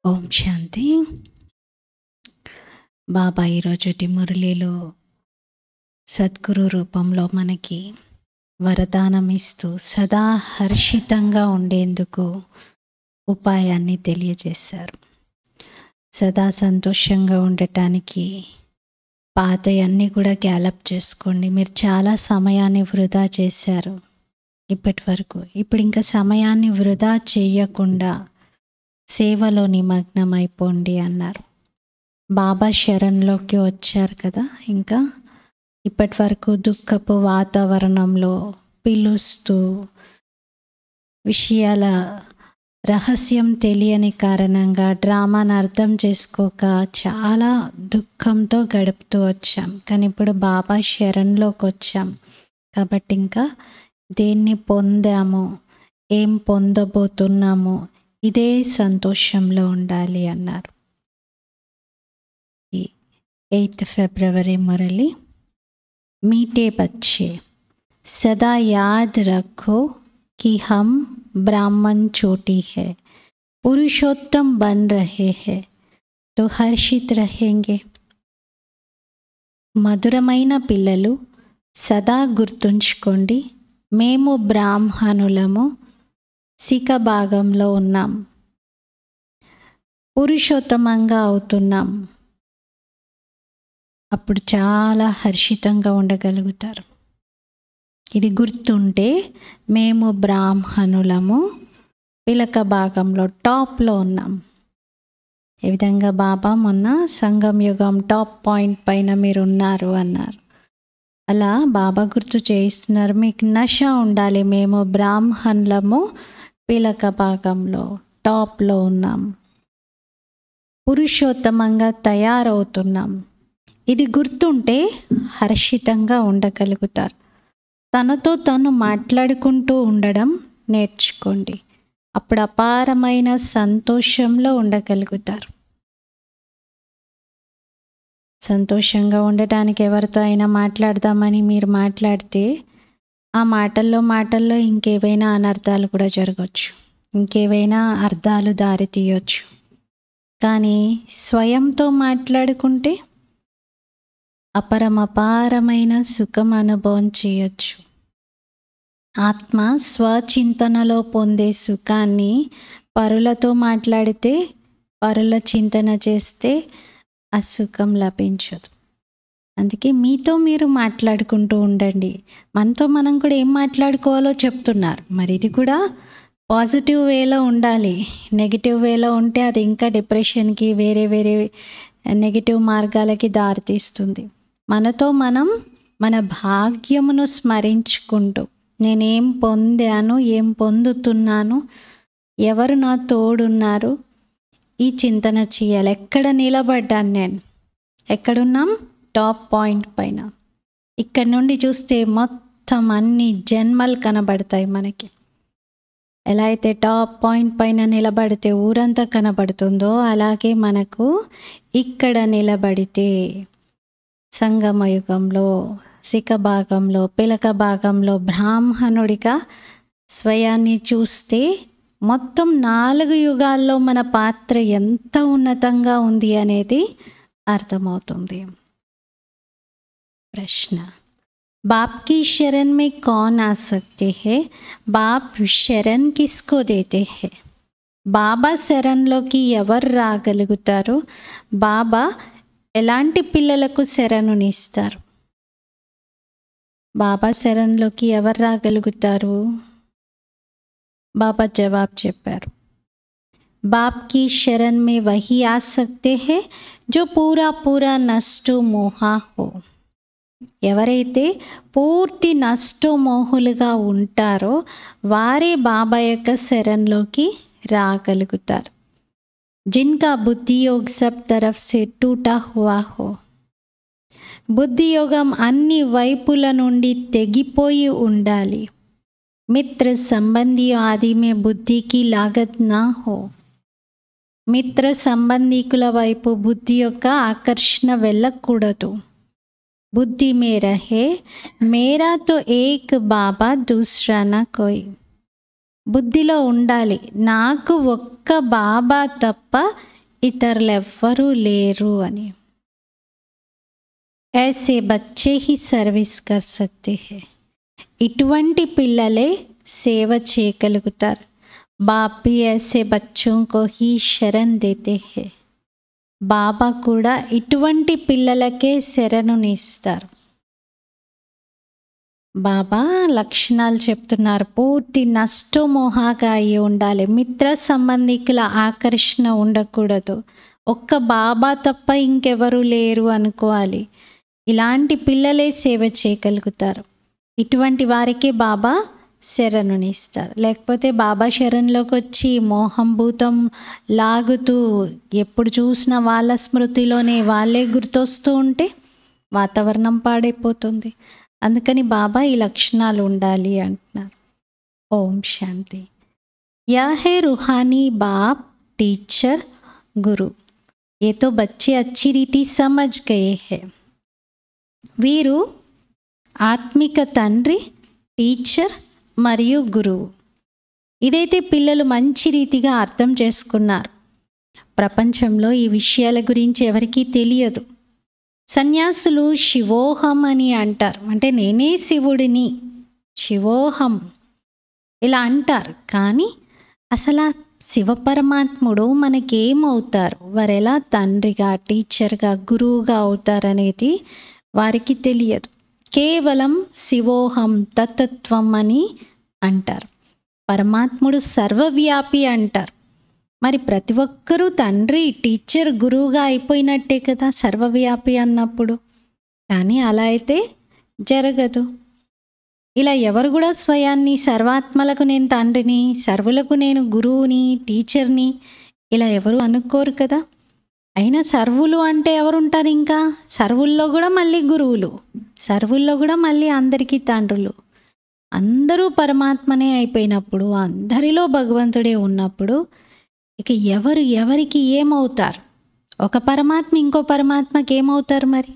ఓం శాంతి బాబా ఈరోజుటి మురళిలో సద్గురు రూపంలో మనకి వరదానం ఇస్తూ సదా హర్షితంగా ఉండేందుకు ఉపాయాన్ని తెలియజేశారు సదా సంతోషంగా ఉండటానికి పాతయన్నీ కూడా గ్యాలప్ చేసుకోండి మీరు చాలా సమయాన్ని వృధా చేశారు ఇప్పటి వరకు ఇప్పుడు ఇంకా సమయాన్ని వృధా చేయకుండా సేవలో నిమగ్నం అయిపోండి అన్నారు బాబా శరణ్లోకి వచ్చారు కదా ఇంకా ఇప్పటి వరకు దుఃఖపు వాతావరణంలో పిలుస్తూ విషయాల రహస్యం తెలియని కారణంగా డ్రామాను అర్థం చేసుకోక చాలా దుఃఖంతో గడుపుతూ వచ్చాం కానీ ఇప్పుడు బాబా శరణ్లోకి వచ్చాం కాబట్టి ఇంకా దేన్ని పొందామో ఏం పొందబోతున్నామో ఇదే సంతోషంలో ఉండాలి అన్నారు ఎయిత్ ఫిబ్రవరి మురళి मीठे बच्चे सदा याद रखो कि हम ब्राह्मण चोटी है पुरुषोत्तम बन रहे हैं तो हर्षित रहेंगे మధురమైన పిల్లలు సదా గుర్తుంచుకోండి మేము బ్రాహ్మణులము సిక భాగంలో ఉన్నాం పురుషోత్తమంగా అవుతున్నాం అప్పుడు చాలా హర్షితంగా ఉండగలుగుతారు ఇది గుర్తుంటే మేము బ్రాహ్మణులము పిలక భాగంలో టాప్లో ఉన్నాం ఏ విధంగా బాబా మొన్న సంగం యుగం టాప్ పాయింట్ పైన మీరు ఉన్నారు అన్నారు అలా బాబా గుర్తు చేయిస్తున్నారు మీకు నష ఉండాలి మేము బ్రాహ్మణులము పిలక భాగంలో టాప్లో ఉన్నాం పురుషోత్తమంగా తయారవుతున్నాం ఇది గుర్తుంటే హర్షితంగా ఉండగలుగుతారు తనతో తను మాట్లాడుకుంటూ ఉండడం నేర్చుకోండి అప్పుడు అపారమైన సంతోషంలో ఉండగలుగుతారు సంతోషంగా ఉండటానికి ఎవరితో అయినా మాట్లాడదామని మీరు మాట్లాడితే ఆ మాటల్లో మాటల్లో ఇంకేవైనా అనర్థాలు కూడా జరగవచ్చు ఇంకేవైనా అర్థాలు దారి తీయొచ్చు కానీ స్వయంతో మాట్లాడుకుంటే అపరమపారమైన సుఖం అనుభవం చేయొచ్చు ఆత్మ స్వచింతనలో పొందే సుఖాన్ని పరులతో మాట్లాడితే పరుల చింతన చేస్తే ఆ సుఖం లభించదు అందుకే మీతో మీరు మాట్లాడుకుంటూ ఉండండి మనతో మనం కూడా ఏం మాట్లాడుకోవాలో చెప్తున్నారు మరి ఇది కూడా పాజిటివ్ వేలో ఉండాలి నెగిటివ్ వేలో ఉంటే అది ఇంకా డిప్రెషన్కి వేరే వేరే నెగిటివ్ మార్గాలకి దారితీస్తుంది మనతో మనం మన భాగ్యమును స్మరించుకుంటూ నేనేం పొందాను ఏం పొందుతున్నాను ఎవరు నా తోడున్నారు ఈ చింతన చేయాలి ఎక్కడ నిలబడ్డాను నేను ఎక్కడున్నాం టాప్ పాయింట్ పైన ఇక్కడ నుండి చూస్తే మొత్తం అన్ని జన్మలు కనబడతాయి మనకి ఎలా అయితే టాప్ పాయింట్ పైన నిలబడితే ఊరంతా కనబడుతుందో అలాగే మనకు ఇక్కడ నిలబడితే సంగమయుగంలో శిఖ భాగంలో పిలక భాగంలో బ్రాహ్మణుడిగా స్వయాన్ని చూస్తే మొత్తం నాలుగు యుగాల్లో మన పాత్ర ఎంత ఉన్నతంగా ఉంది అనేది అర్థమవుతుంది ప్రశ్న बाप की शरण में कौन आ सकते हैं बाप शरण किसको देते हैं బాబా శరణ్లోకి ఎవరు రాగలుగుతారు బాబా ఎలాంటి పిల్లలకు శరణునిస్తారు బాబా శరణ్లోకి ఎవరు రాగలుగుతారు బాబా జవాబు చెప్పారు బాప్ की शरण में वही आ सकते हैं जो पूरा पूरा नष्ट मोहा हो ఎవరైతే పూర్తి నష్టమోహులుగా ఉంటారో వారే బాబా యొక్క శరణ్లోకి రాగలుగుతారు జిన్కా బుద్ధి యోగ్ సబ్ తరఫ్ సే టూటా హువా హో బుద్ధి యోగం అన్ని వైపుల నుండి తెగిపోయి ఉండాలి మిత్ర సంబంధి ఆది మే బుద్ధికి లాగత్ నా హో మిత్ర సంబంధికుల వైపు బుద్ధి యొక్క ఆకర్షణ వెళ్ళకూడదు बुद्धि में रहे मेरा तो एक బాబా దూసరా నా కోయి బుద్ధిలో ఉండాలి నాకు ఒక్క బాబా తప్ప ఇతరులు ఎవ్వరూ లేరు అని ऐसे बच्चे ही सर्विस कर सकते हैं ఇటువంటి పిల్లలే సేవ చేయగలుగుతారు బాప్ भी ऐसे बच्चों को ही शरण देते हैं బాబా కూడా ఇటువంటి పిల్లలకే శరణునిస్తారు బాబా లక్షణాలు చెప్తున్నారు పూర్తి నష్టమోహాగా అయి ఉండాలి మిత్ర సంబంధికుల ఆకర్షణ ఉండకూడదు ఒక్క బాబా తప్ప ఇంకెవరు లేరు అనుకోవాలి ఇలాంటి పిల్లలే సేవ చేయగలుగుతారు ఇటువంటి వారికి బాబా శరణునిస్తారు లేకపోతే బాబా శరణులోకి వచ్చి మోహం భూతం లాగుతూ ఎప్పుడు చూసినా వాళ్ళ స్మృతిలోనే వాళ్ళే గుర్తొస్తూ ఉంటే వాతావరణం పాడైపోతుంది అందుకని బాబా ఈ లక్షణాలు ఉండాలి అంటున్నారు ఓం శాంతి యా హే రుహానీ బాప్ టీచర్ గురు ఏ తో బచ్చే అచ్చి రీతి సమజ్ గయే హే వీరు ఆత్మిక తండ్రి టీచర్ మరియు గురువు ఇదైతే పిల్లలు మంచి రీతిగా అర్థం చేసుకున్నారు ప్రపంచంలో ఈ విషయాల గురించి ఎవరికీ తెలియదు సన్యాసులు శివోహం అని అంటారు అంటే నేనే శివుడిని శివోహం ఇలా అంటారు కానీ అసలు ఆ శివపరమాత్ముడు మనకేమవుతారు వారు ఎలా తండ్రిగా టీచర్గా గురువుగా అవుతారనేది వారికి తెలియదు కేవలం శివోహం తత్వం అని అంటారు పరమాత్ముడు సర్వవ్యాపి అంటారు మరి ప్రతి ఒక్కరూ తండ్రి టీచర్ గురువుగా అయిపోయినట్టే కదా సర్వవ్యాపి అన్నప్పుడు కానీ అలా అయితే జరగదు ఇలా ఎవరు కూడా స్వయాన్ని సర్వాత్మలకు నేను తండ్రిని సర్వులకు నేను గురువుని టీచర్ని ఇలా ఎవరు అనుకోరు కదా అయినా సర్వులు అంటే ఎవరుంటారు ఇంకా సర్వుల్లో కూడా మళ్ళీ గురువులు సర్వుల్లో కూడా మళ్ళీ అందరికీ తండ్రులు అందరూ పరమాత్మనే అయిపోయినప్పుడు అందరిలో భగవంతుడే ఉన్నప్పుడు ఇక ఎవరు ఎవరికి ఏమవుతారు ఒక పరమాత్మ ఇంకో పరమాత్మకి ఏమవుతారు మరి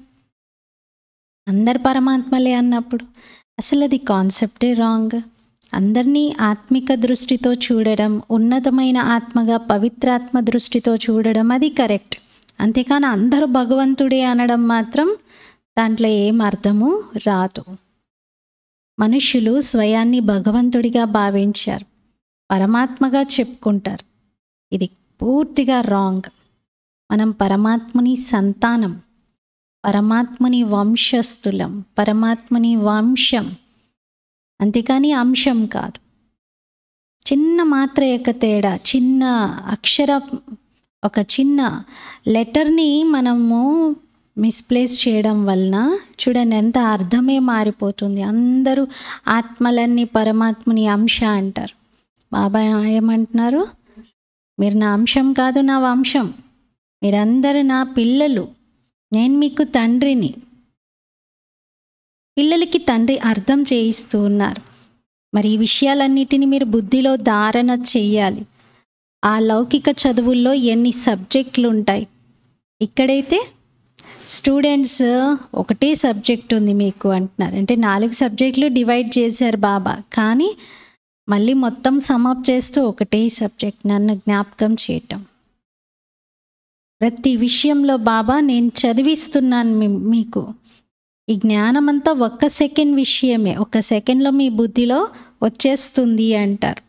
అందరు పరమాత్మలే అన్నప్పుడు అసలు అది కాన్సెప్టే రాంగ్ అందరినీ ఆత్మిక దృష్టితో చూడడం ఉన్నతమైన ఆత్మగా పవిత్రాత్మ దృష్టితో చూడడం అది కరెక్ట్ అంతేకాని అందరూ భగవంతుడే అనడం మాత్రం దాంట్లో ఏం అర్థము రాదు మనుషులు స్వయాన్ని భగవంతుడిగా భావించారు పరమాత్మగా చెప్పుకుంటారు ఇది పూర్తిగా రాంగ్ మనం పరమాత్ముని సంతానం పరమాత్ముని వంశస్థులం పరమాత్ముని వంశం అంతేకాని అంశం కాదు చిన్న మాత్ర యొక్క తేడా చిన్న అక్షర ఒక చిన్న లెటర్ని మనము మిస్ప్లేస్ చేయడం వలన చూడండి ఎంత అర్థమే మారిపోతుంది అందరూ ఆత్మలన్నీ పరమాత్ముని అంశ అంటారు బాబా ఏమంటున్నారు మీరు నా అంశం కాదు నా వంశం మీరందరూ నా పిల్లలు నేను మీకు తండ్రిని పిల్లలకి తండ్రి అర్థం చేయిస్తూ ఉన్నారు మరి ఈ విషయాలన్నిటిని మీరు బుద్ధిలో ధారణ చెయ్యాలి ఆ లౌకిక చదువుల్లో ఎన్ని సబ్జెక్టులు ఉంటాయి ఇక్కడైతే స్టూడెంట్స్ ఒకటే సబ్జెక్ట్ ఉంది మీకు అంటున్నారు అంటే నాలుగు సబ్జెక్టులు డివైడ్ చేశారు బాబా కానీ మళ్ళీ మొత్తం సమప్ చేస్తూ ఒకటే సబ్జెక్ట్ నన్ను జ్ఞాపకం చేయటం ప్రతి విషయంలో బాబా నేను చదివిస్తున్నాను మీ- మీకు ఈ జ్ఞానం అంతా ఒక్క సెకండ్ విషయమే ఒక సెకండ్లో మీ బుద్ధిలో వచ్చేస్తుంది అంటారు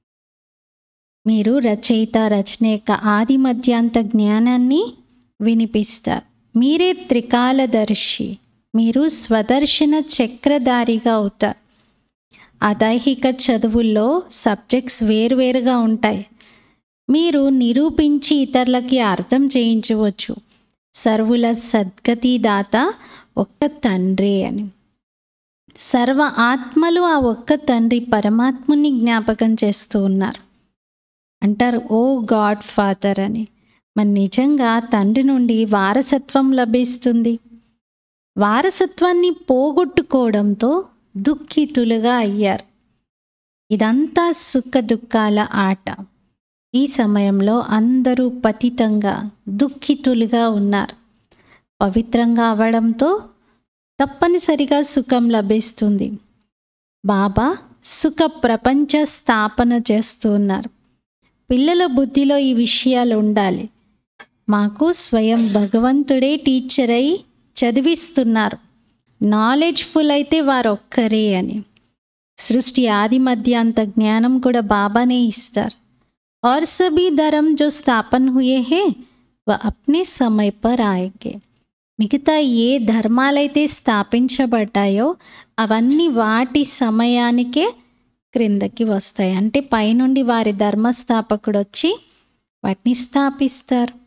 మీరు రచయిత రచనేక ఆది మధ్యాంత జ్ఞానాన్ని వినిపిస్తారు మీరే త్రికాలదర్శి మీరు స్వదర్శన చక్రధారిగా అవుతారు ఆ దైహిక చదువుల్లో సబ్జెక్ట్స్ వేరువేరుగా ఉంటాయి మీరు నిరూపించి ఇతరులకి అర్థం చేయించవచ్చు సర్వుల సద్గతి దాత ఒక్క తండ్రి అని సర్వ ఆత్మలు ఆ ఒక్క తండ్రి పరమాత్ముని జ్ఞాపకం చేస్తూ ఉన్నారు అంటారు ఓ గాడ్ ఫాదర్ అని మరి నిజంగా తండ్రి నుండి వారసత్వం లభిస్తుంది వారసత్వాన్ని పోగొట్టుకోవడంతో దుఃఖితులుగా అయ్యారు ఇదంతా సుఖ దుఃఖాల ఆట ఈ సమయంలో అందరూ పతితంగా దుఃఖితులుగా ఉన్నారు పవిత్రంగా అవడంతో తప్పనిసరిగా సుఖం లభిస్తుంది బాబా సుఖ ప్రపంచ స్థాపన చేస్తూ ఉన్నారు పిల్లల బుద్ధిలో ఈ విషయాలు ఉండాలి మాకు స్వయం భగవంతుడే టీచర్ అయి చదివిస్తున్నారు నాలెడ్జ్ఫుల్ అయితే వారు ఒక్కరే అని సృష్టి ఆది మధ్య అంత జ్ఞానం కూడా బాబానే ఇస్తారు और सभी धर्म जो स्थापन हुए हैं वह अपने समय पर आएंगे మిగతా ఏ ధర్మాలైతే స్థాపించబడ్డాయో అవన్నీ వాటి సమయానికే క్రిందకి వస్తాయి అంటే పైనుండి వారి ధర్మస్థాపకుడు వచ్చి వాటిని స్థాపిస్తారు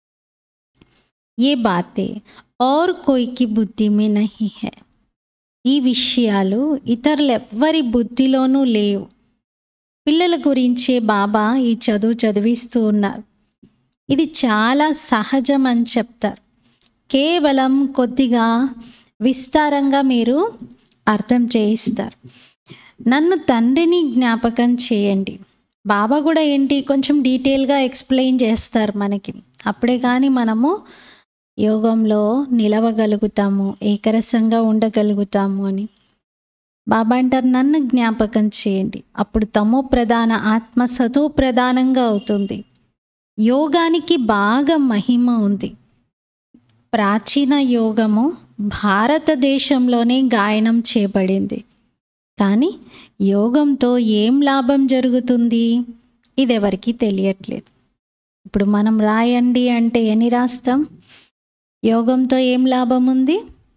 ఏ బాతే और कोई की बुद्धि में नहीं है ఈ విషయాలు ఇతరులు ఎవ్వరి బుద్ధిలోనూ లేవు పిల్లల గురించే బాబా ఈ చదువు చదివిస్తూ ఉన్నారు ఇది చాలా సహజం అని చెప్తారు కేవలం కొద్దిగా విస్తారంగా మీరు అర్థం చేయిస్తారు నన్ను తండ్రిని జ్ఞాపకం చేయండి బాబా కూడా ఏంటి కొంచెం డీటెయిల్గా ఎక్స్ప్లెయిన్ చేస్తారు మనకి అప్పుడే కానీ మనము యోగంలో నిలవగలుగుతాము ఏకరసంగా ఉండగలుగుతాము అని బాబా అంటారు నన్ను జ్ఞాపకం చేయండి అప్పుడు తమో ప్రధాన ఆత్మ సతో ప్రధానంగా అవుతుంది యోగానికి బాగా మహిమ ఉంది ప్రాచీన యోగము భారతదేశంలోనే గాయనం చేయబడింది కానీ యోగంతో ఏం లాభం జరుగుతుంది ఇది ఎవరికి తెలియట్లేదు ఇప్పుడు మనం రాయండి అంటే ఎన్ని రాస్తాం యోగంతో ఏం లాభం ఉంది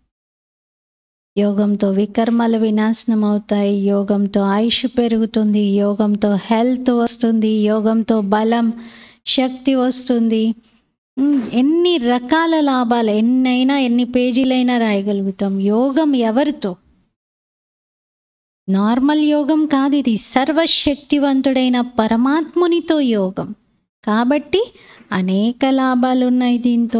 యోగంతో వికర్మలు వినాశనం అవుతాయి యోగంతో ఆయుష్ పెరుగుతుంది యోగంతో హెల్త్ వస్తుంది యోగంతో బలం శక్తి వస్తుంది ఉమ్, ఎన్ని రకాల లాభాలు ఎన్నైనా ఎన్ని పేజీలైనా రాయగలుగుతాం యోగం ఎవరితో నార్మల్ యోగం కాదు ఇది సర్వశక్తివంతుడైన పరమాత్మునితో యోగం కాబట్టి అనేక లాభాలు ఉన్నాయి దీంతో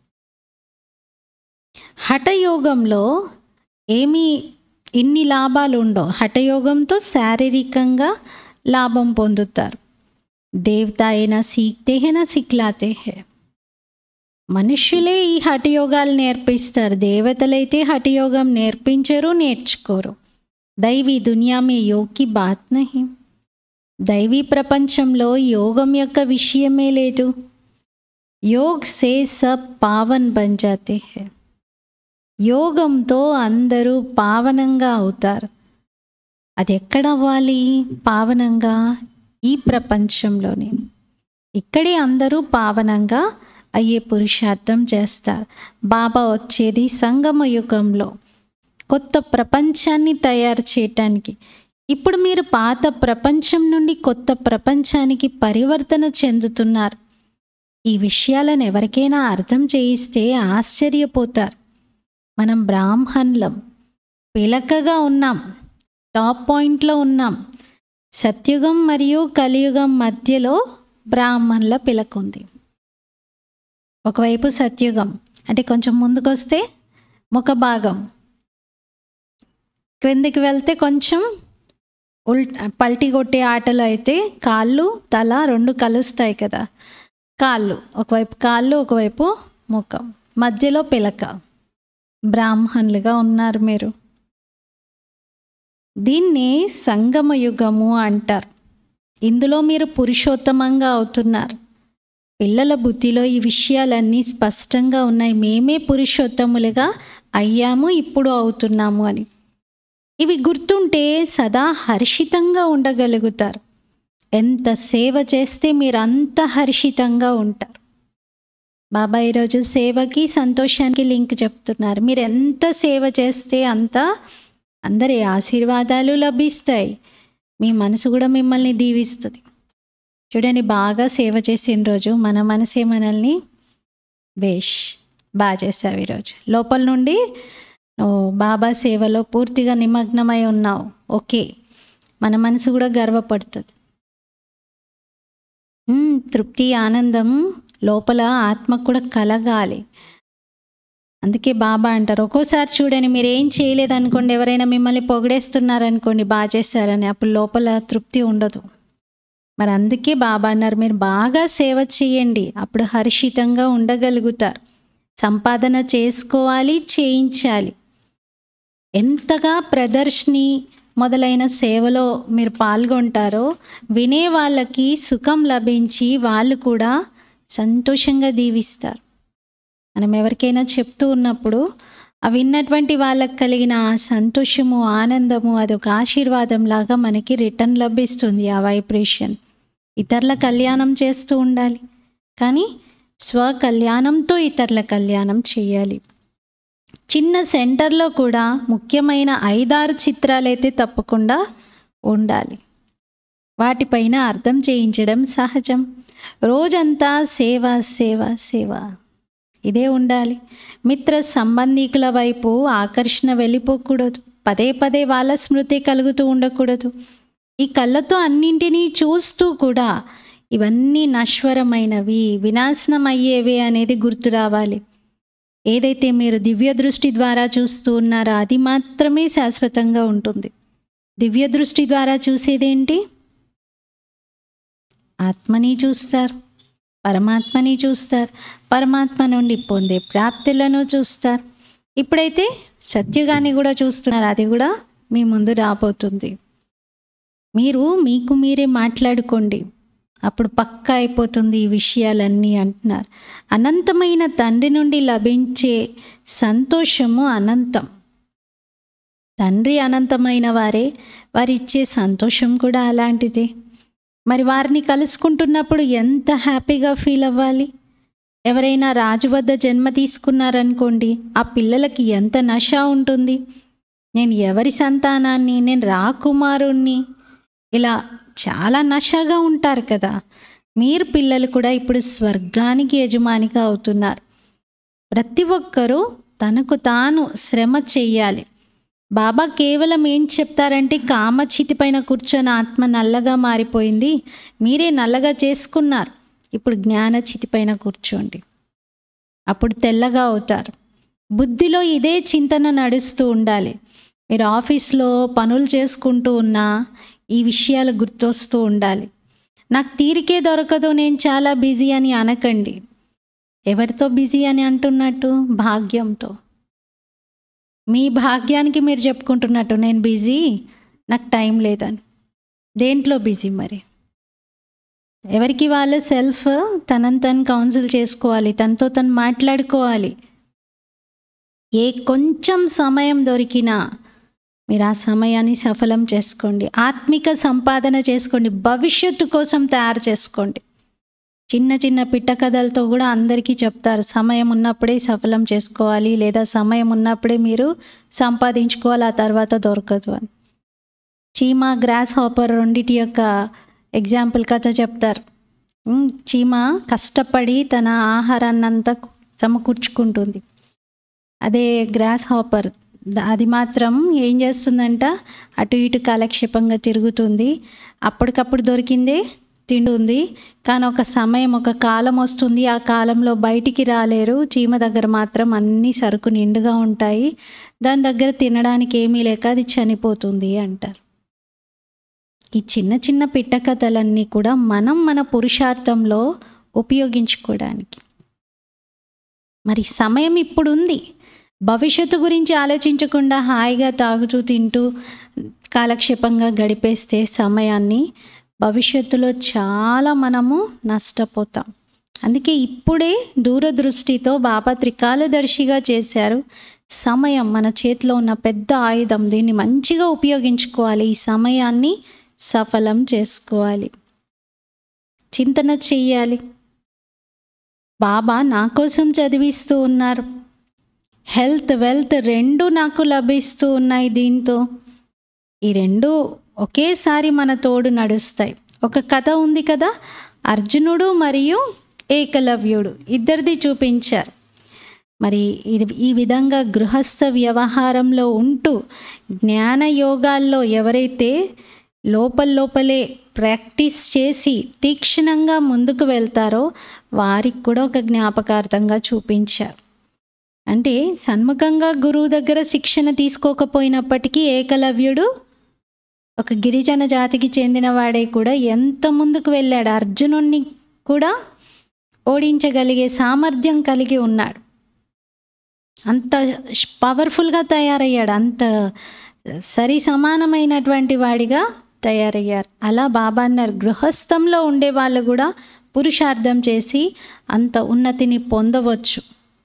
హఠయోగంలో ఏమీ ఇన్ని లాభాలు ఉండవు హఠయోగంతో శారీరకంగా లాభం పొందుతారు దేవత అయినా సీక్తే హే నా సిక్లాతే హే మనుషులే ఈ హఠయోగాలు నేర్పిస్తారు దేవతలైతే హఠయోగం నేర్పించరు నేర్చుకోరు దైవీ దునియా మే యోగ్ కి బాత్ నహి దైవీ ప్రపంచంలో యోగం యొక్క విషయమే లేదు యోగ్ సే సబ్ పావన్ బన్ జాతే హై యోగంతో అందరూ పావనంగా అవుతారు అది ఎక్కడ అవ్వాలి పావనంగా ఈ ప్రపంచంలోనే ఇక్కడే అందరూ పావనంగా అయ్యే పురుషార్థం చేస్తారు బాబా వచ్చేది సంగమ యుగంలో కొత్త ప్రపంచాన్ని తయారు చేయటానికి ఇప్పుడు మీరు పాత ప్రపంచం నుండి కొత్త ప్రపంచానికి పరివర్తన చెందుతున్నారు ఈ విషయాలను ఎవరికైనా అర్థం చేయిస్తే ఆశ్చర్యపోతారు మనం బ్రాహ్మణులం పిలకగా ఉన్నాం టాప్ పాయింట్లో ఉన్నాం సత్యుగం మరియు కలియుగం మధ్యలో బ్రాహ్మణుల పిలక ఉంది ఒకవైపు సత్యుగం అంటే కొంచెం ముందుకొస్తే ముఖ భాగం క్రిందికి వెళ్తే కొంచెం ఉల్ పల్టీ కొట్టే ఆటలు అయితే కాళ్ళు తల రెండు కలుస్తాయి కదా కాళ్ళు ఒకవైపు కాళ్ళు ఒకవైపు ముఖం మధ్యలో పిలక బ్రాహ్మణులుగా ఉన్నారు మీరు దీన్ని సంగమ యుగము అంటారు ఇందులో మీరు పురుషోత్తమంగా అవుతున్నారు పిల్లల బుద్ధిలో ఈ విషయాలన్నీ స్పష్టంగా ఉన్నాయి మేమే పురుషోత్తములుగా అయ్యాము ఇప్పుడు అవుతున్నాము అని ఇవి గుర్తుంటే సదా హర్షితంగా ఉండగలుగుతారు ఎంత సేవ చేస్తే మీరు అంత హర్షితంగా ఉంటారు బాబా ఈరోజు సేవకి సంతోషానికి లింక్ చెప్తున్నారు మీరు ఎంత సేవ చేస్తే అంత అందరి ఆశీర్వాదాలు లభిస్తాయి మీ మనసు కూడా మిమ్మల్ని దీవిస్తుంది చూడండి బాగా సేవ చేసిన రోజు మన మనసే మనల్ని బేష్ బాగా చేసావు ఈరోజు లోపల నుండి నువ్వు బాబా సేవలో పూర్తిగా నిమగ్నమై ఉన్నావు ఓకే మన మనసు కూడా గర్వపడుతుంది మ్మ్, తృప్తి ఆనందం లోపల ఆత్మకు కూడా కలగాలి అందుకే బాబా అంటారు ఒక్కోసారి చూడండి మీరు ఏం చేయలేదు అనుకోండి ఎవరైనా మిమ్మల్ని పొగిడేస్తున్నారనుకోండి బాగా చేశారని అప్పుడు లోపల తృప్తి ఉండదు మరి అందుకే బాబా అన్నారు మీరు బాగా సేవ చేయండి అప్పుడు హర్షితంగా ఉండగలుగుతారు సంపాదన చేసుకోవాలి చేయించాలి ఎంతగా ప్రదర్శిని మొదలైన సేవలో మీరు పాల్గొంటారో వినే వాళ్ళకి సుఖం లభించి వాళ్ళు కూడా సంతోషంగా దీవిస్తారు మనం ఎవరికైనా చెప్తూ ఉన్నప్పుడు ఆ విన్నటువంటి వాళ్ళకి కలిగిన ఆ సంతోషము ఆనందము అదొక ఆశీర్వాదం లాగా మనకి రిటర్న్ లభిస్తుంది ఆ వైబ్రేషన్ ఇతరుల కళ్యాణం చేస్తూ ఉండాలి కానీ స్వ కళ్యాణంతో ఇతరుల కళ్యాణం చేయాలి చిన్న సెంటర్లో కూడా ముఖ్యమైన ఐదారు చిత్రాలైతే తప్పకుండా ఉండాలి వాటిపైన అర్థం చేయించడం సహజం రోజంతా సేవ సేవ సేవ ఇదే ఉండాలి మిత్ర సంబంధికుల వైపు ఆకర్షణ వెళ్ళిపోకూడదు పదే పదే వాళ్ళ స్మృతి కలుగుతూ ఉండకూడదు ఈ కళ్ళతో అన్నింటినీ చూస్తూ కూడా ఇవన్నీ నశ్వరమైనవి వినాశనం అయ్యేవి అనేది గుర్తు రావాలి ఏదైతే మీరు దివ్య దృష్టి ద్వారా చూస్తూ ఉన్నారో అది మాత్రమే శాశ్వతంగా ఉంటుంది దివ్య దృష్టి ద్వారా చూసేదేంటి ఆత్మని చూస్తారు పరమాత్మని చూస్తారు పరమాత్మ నుండి పొందే ప్రాప్తులను చూస్తారు ఇప్పుడైతే సత్యగాన్ని కూడా చూస్తున్నారు అది కూడా మీ ముందు రాబోతుంది మీరు మీకు మీరే మాట్లాడుకోండి అప్పుడు పక్కా అయిపోతుంది ఈ విషయాలన్నీ అంటున్నారు అనంతమైన తండ్రి నుండి లభించే సంతోషము అనంతం తండ్రి అనంతమైన వారే వారిచ్చే సంతోషం కూడా అలాంటిదే మరి వారిని కలుసుకుంటున్నప్పుడు ఎంత హ్యాపీగా ఫీల్ అవ్వాలి ఎవరైనా రాజు వద్ద జన్మ తీసుకున్నారనుకోండి ఆ పిల్లలకి ఎంత నష ఉంటుంది నేను ఎవరి సంతానాన్ని నేను రాకుమారుణ్ణి ఇలా చాలా నషగా ఉంటారు కదా మీరు పిల్లలు కూడా ఇప్పుడు స్వర్గానికి యజమానిగా అవుతున్నారు ప్రతి ఒక్కరూ తనకు తాను శ్రమ చెయ్యాలి బాబా కేవలం ఏం చెప్తారంటే కామచితి పైన కూర్చొని ఆత్మ నల్లగా మారిపోయింది మీరే నల్లగా చేసుకున్నారు ఇప్పుడు జ్ఞానచితి పైన కూర్చోండి అప్పుడు తెల్లగా అవుతారు బుద్ధిలో ఇదే చింతన నడుస్తూ ఉండాలి మీరు ఆఫీస్లో పనులు చేసుకుంటూ ఉన్నా ఈ విషయాలు గుర్తొస్తూ ఉండాలి నాకు తీరికే దొరకదు నేను చాలా బిజీ అని అనకండి ఎవరితో బిజీ అని అంటున్నట్టు భాగ్యంతో మీ భాగ్యానికి మీరు చెప్పుకుంటున్నట్టు నేను బిజీ నాకు టైం లేదని దేంట్లో బిజీ మరి ఎవరికి వాళ్ళు సెల్ఫ్ తనని తను కౌన్సిల్ చేసుకోవాలి తనతో తను మాట్లాడుకోవాలి ఏ కొంచెం సమయం దొరికినా మీరు ఆ సమయాన్ని సఫలం చేసుకోండి ఆత్మిక సంపాదన చేసుకోండి భవిష్యత్తు కోసం తయారు చేసుకోండి చిన్న చిన్న పిట్ట కథలతో కూడా అందరికీ చెప్తారు సమయం ఉన్నప్పుడే సఫలం చేసుకోవాలి లేదా సమయం ఉన్నప్పుడే మీరు సంపాదించుకోవాలి ఆ తర్వాత దొరకదు అని చీమ గ్రాస్ హాపర్ రెండిటి యొక్క ఎగ్జాంపుల్ కథ చెప్తారు ఉమ్, చీమ కష్టపడి తన ఆహారాన్నంతా సమకూర్చుకుంటుంది అదే గ్రాస్ హాపర్ ద- అది మాత్రం ఏం చేస్తుందంట అటు ఇటు కాలక్షేపంగా తిరుగుతుంది అప్పటికప్పుడు దొరికిందే తింటుంది కానీ ఒక సమయం ఒక కాలం వస్తుంది ఆ కాలంలో బయటికి రాలేరు చీమ దగ్గర మాత్రం అన్ని సరుకు నిండుగా ఉంటాయి దాని దగ్గర తినడానికి ఏమీ లేక అది చనిపోతుంది అంటారు ఈ చిన్న చిన్న పిట్ట కథలన్నీ కూడా మనం మన పురుషార్థంలో ఉపయోగించుకోవడానికి మరి సమయం ఇప్పుడు ఉంది భవిష్యత్తు గురించి ఆలోచించకుండా హాయిగా తాగుతూ తింటూ కాలక్షేపంగా గడిపేస్తే సమయాన్ని భవిష్యత్తులో చాలా మనము నష్టపోతాం అందుకే ఇప్పుడే దూరదృష్టితో బాబా త్రికాలదర్శిగా చేశారు సమయం మన చేతిలో ఉన్న పెద్ద ఆయుధం దీన్ని మంచిగా ఉపయోగించుకోవాలి ఈ సమయాన్ని సఫలం చేసుకోవాలి చింతన చెయ్యాలి బాబా నా కోసం చదివిస్తూ ఉన్నారు హెల్త్ వెల్త్ రెండు నాకు లభిస్తూ ఉన్నాయి దీంతో ఈ రెండు ఒకేసారి మన తోడు నడుస్తాయి ఒక కథ ఉంది కదా అర్జునుడు మరియు ఏకలవ్యుడు ఇద్దరిది చూపించారు మరి ఇది- ఈ విధంగా గృహస్థ వ్యవహారంలో ఉంటూ జ్ఞాన యోగాల్లో ఎవరైతే లోపల లోపలే ప్రాక్టీస్ చేసి తీక్షణంగా ముందుకు వెళ్తారో వారికి కూడా ఒక జ్ఞాపకార్థంగా చూపించారు అంటే సన్ముఖంగా గురువు దగ్గర శిక్షణ తీసుకోకపోయినప్పటికీ ఏకలవ్యుడు ఒక గిరిజన జాతికి చెందిన వాడే కూడా ఎంత ముందుకు వెళ్ళాడు అర్జునుణ్ణి కూడా ఓడించగలిగే సామర్థ్యం కలిగి ఉన్నాడు అంత పవర్ఫుల్గా తయారయ్యాడు అంత సరి సమానమైనటువంటి వాడిగా తయారయ్యారు అలా బాబా అన్నారు గృహస్థంలో ఉండే వాళ్ళు కూడా పురుషార్థం చేసి అంత ఉన్నతిని పొందవచ్చు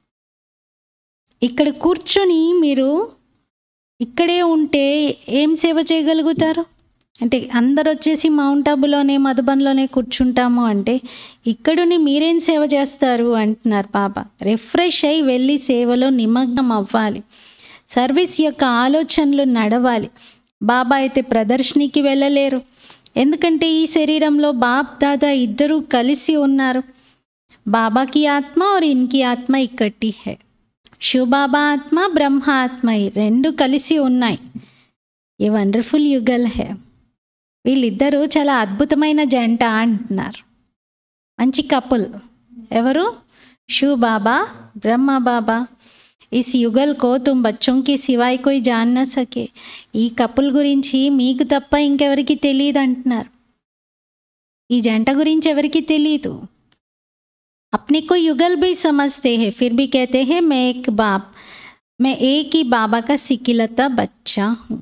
ఇక్కడ కూర్చొని మీరు ఇక్కడే ఉంటే ఏం సేవ చేయగలుగుతారు అంటే అందరు వచ్చేసి మౌంట్ ఆబులోనే మధుబన్లోనే కూర్చుంటాము అంటే ఇక్కడుని మీరేం సేవ చేస్తారు అంటున్నారు బాబా రిఫ్రెష్ అయి వెళ్ళి సేవలో నిమగ్నం అవ్వాలి సర్వీస్ యొక్క ఆలోచనలు నడవాలి బాబా అయితే ప్రదర్శనకి వెళ్ళలేరు ఎందుకంటే ఈ శరీరంలో బాప్ దాదా ఇద్దరూ కలిసి ఉన్నారు బాబాకి ఆత్మ और ఇన్కి ఆత్మ ఇక్కటి హై శివబాబా ఆత్మ బ్రహ్మ ఆత్మ ఈ రెండు కలిసి ఉన్నాయి ఏ వండర్ఫుల్ యుగల్ హే వీళ్ళిద్దరూ చాలా అద్భుతమైన జంట అంటున్నారు మంచి కపుల్ ఎవరు శివ్ బాబా బ్రహ్మ బాబా ఇస్ యుగల్ కో తుమ్ బచ్చోం కి సివాయ్ కోయి జాన్ నా సకే ఈ కపుల్ గురించి మీకు తప్ప ఇంకెవరికి తెలియదు అంటున్నారు ఈ జంట గురించి ఎవరికి తెలియదు अपने को युगल भी समझते हैं फिर भी कहते हैं मैं एक बाप मैं एक ही बाबा का सिकिलता बच्चा हूँ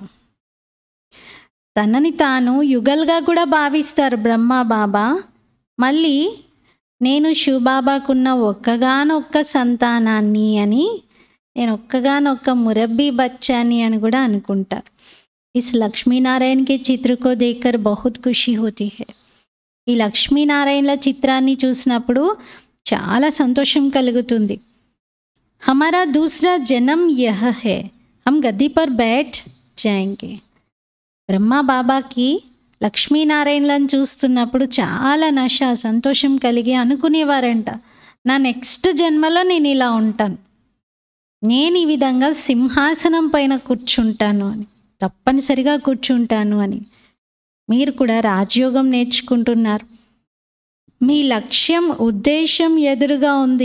తనని తాను యుగల్గా కూడా భావిస్తారు బ్రహ్మ బాబా మళ్ళీ నేను శివబాబాకున్న ఒక్కగానొక్క సంతానాన్ని అని నేను ఒక్కగానొక్క మురబ్బీ బచ్చాని అని కూడా అనుకుంటారు ఇస్ లక్ష్మీనారాయణకి చిత్రకో దేకర్ బహుత్ ఖుషి హోతీ హై ఈ లక్ష్మీనారాయణల చిత్రాన్ని చూసినప్పుడు చాలా సంతోషం కలుగుతుంది హమారా దూసరా జన్మ యహ హే హమ్ గద్దీ పర్ బైఠ్ జాయింగే బ్రహ్మ బాబాకి లక్ష్మీనారాయణలను చూస్తున్నప్పుడు చాలా నష సంతోషం కలిగి అనుకునేవారంట నా నెక్స్ట్ జన్మలో నేను ఇలా ఉంటాను నేను ఈ విధంగా సింహాసనం పైన కూర్చుంటాను అని తప్పనిసరిగా కూర్చుంటాను అని మీరు కూడా రాజయోగం నేర్చుకుంటున్నారు మీ లక్ష్యం ఉద్దేశం ఎదురుగా ఉంది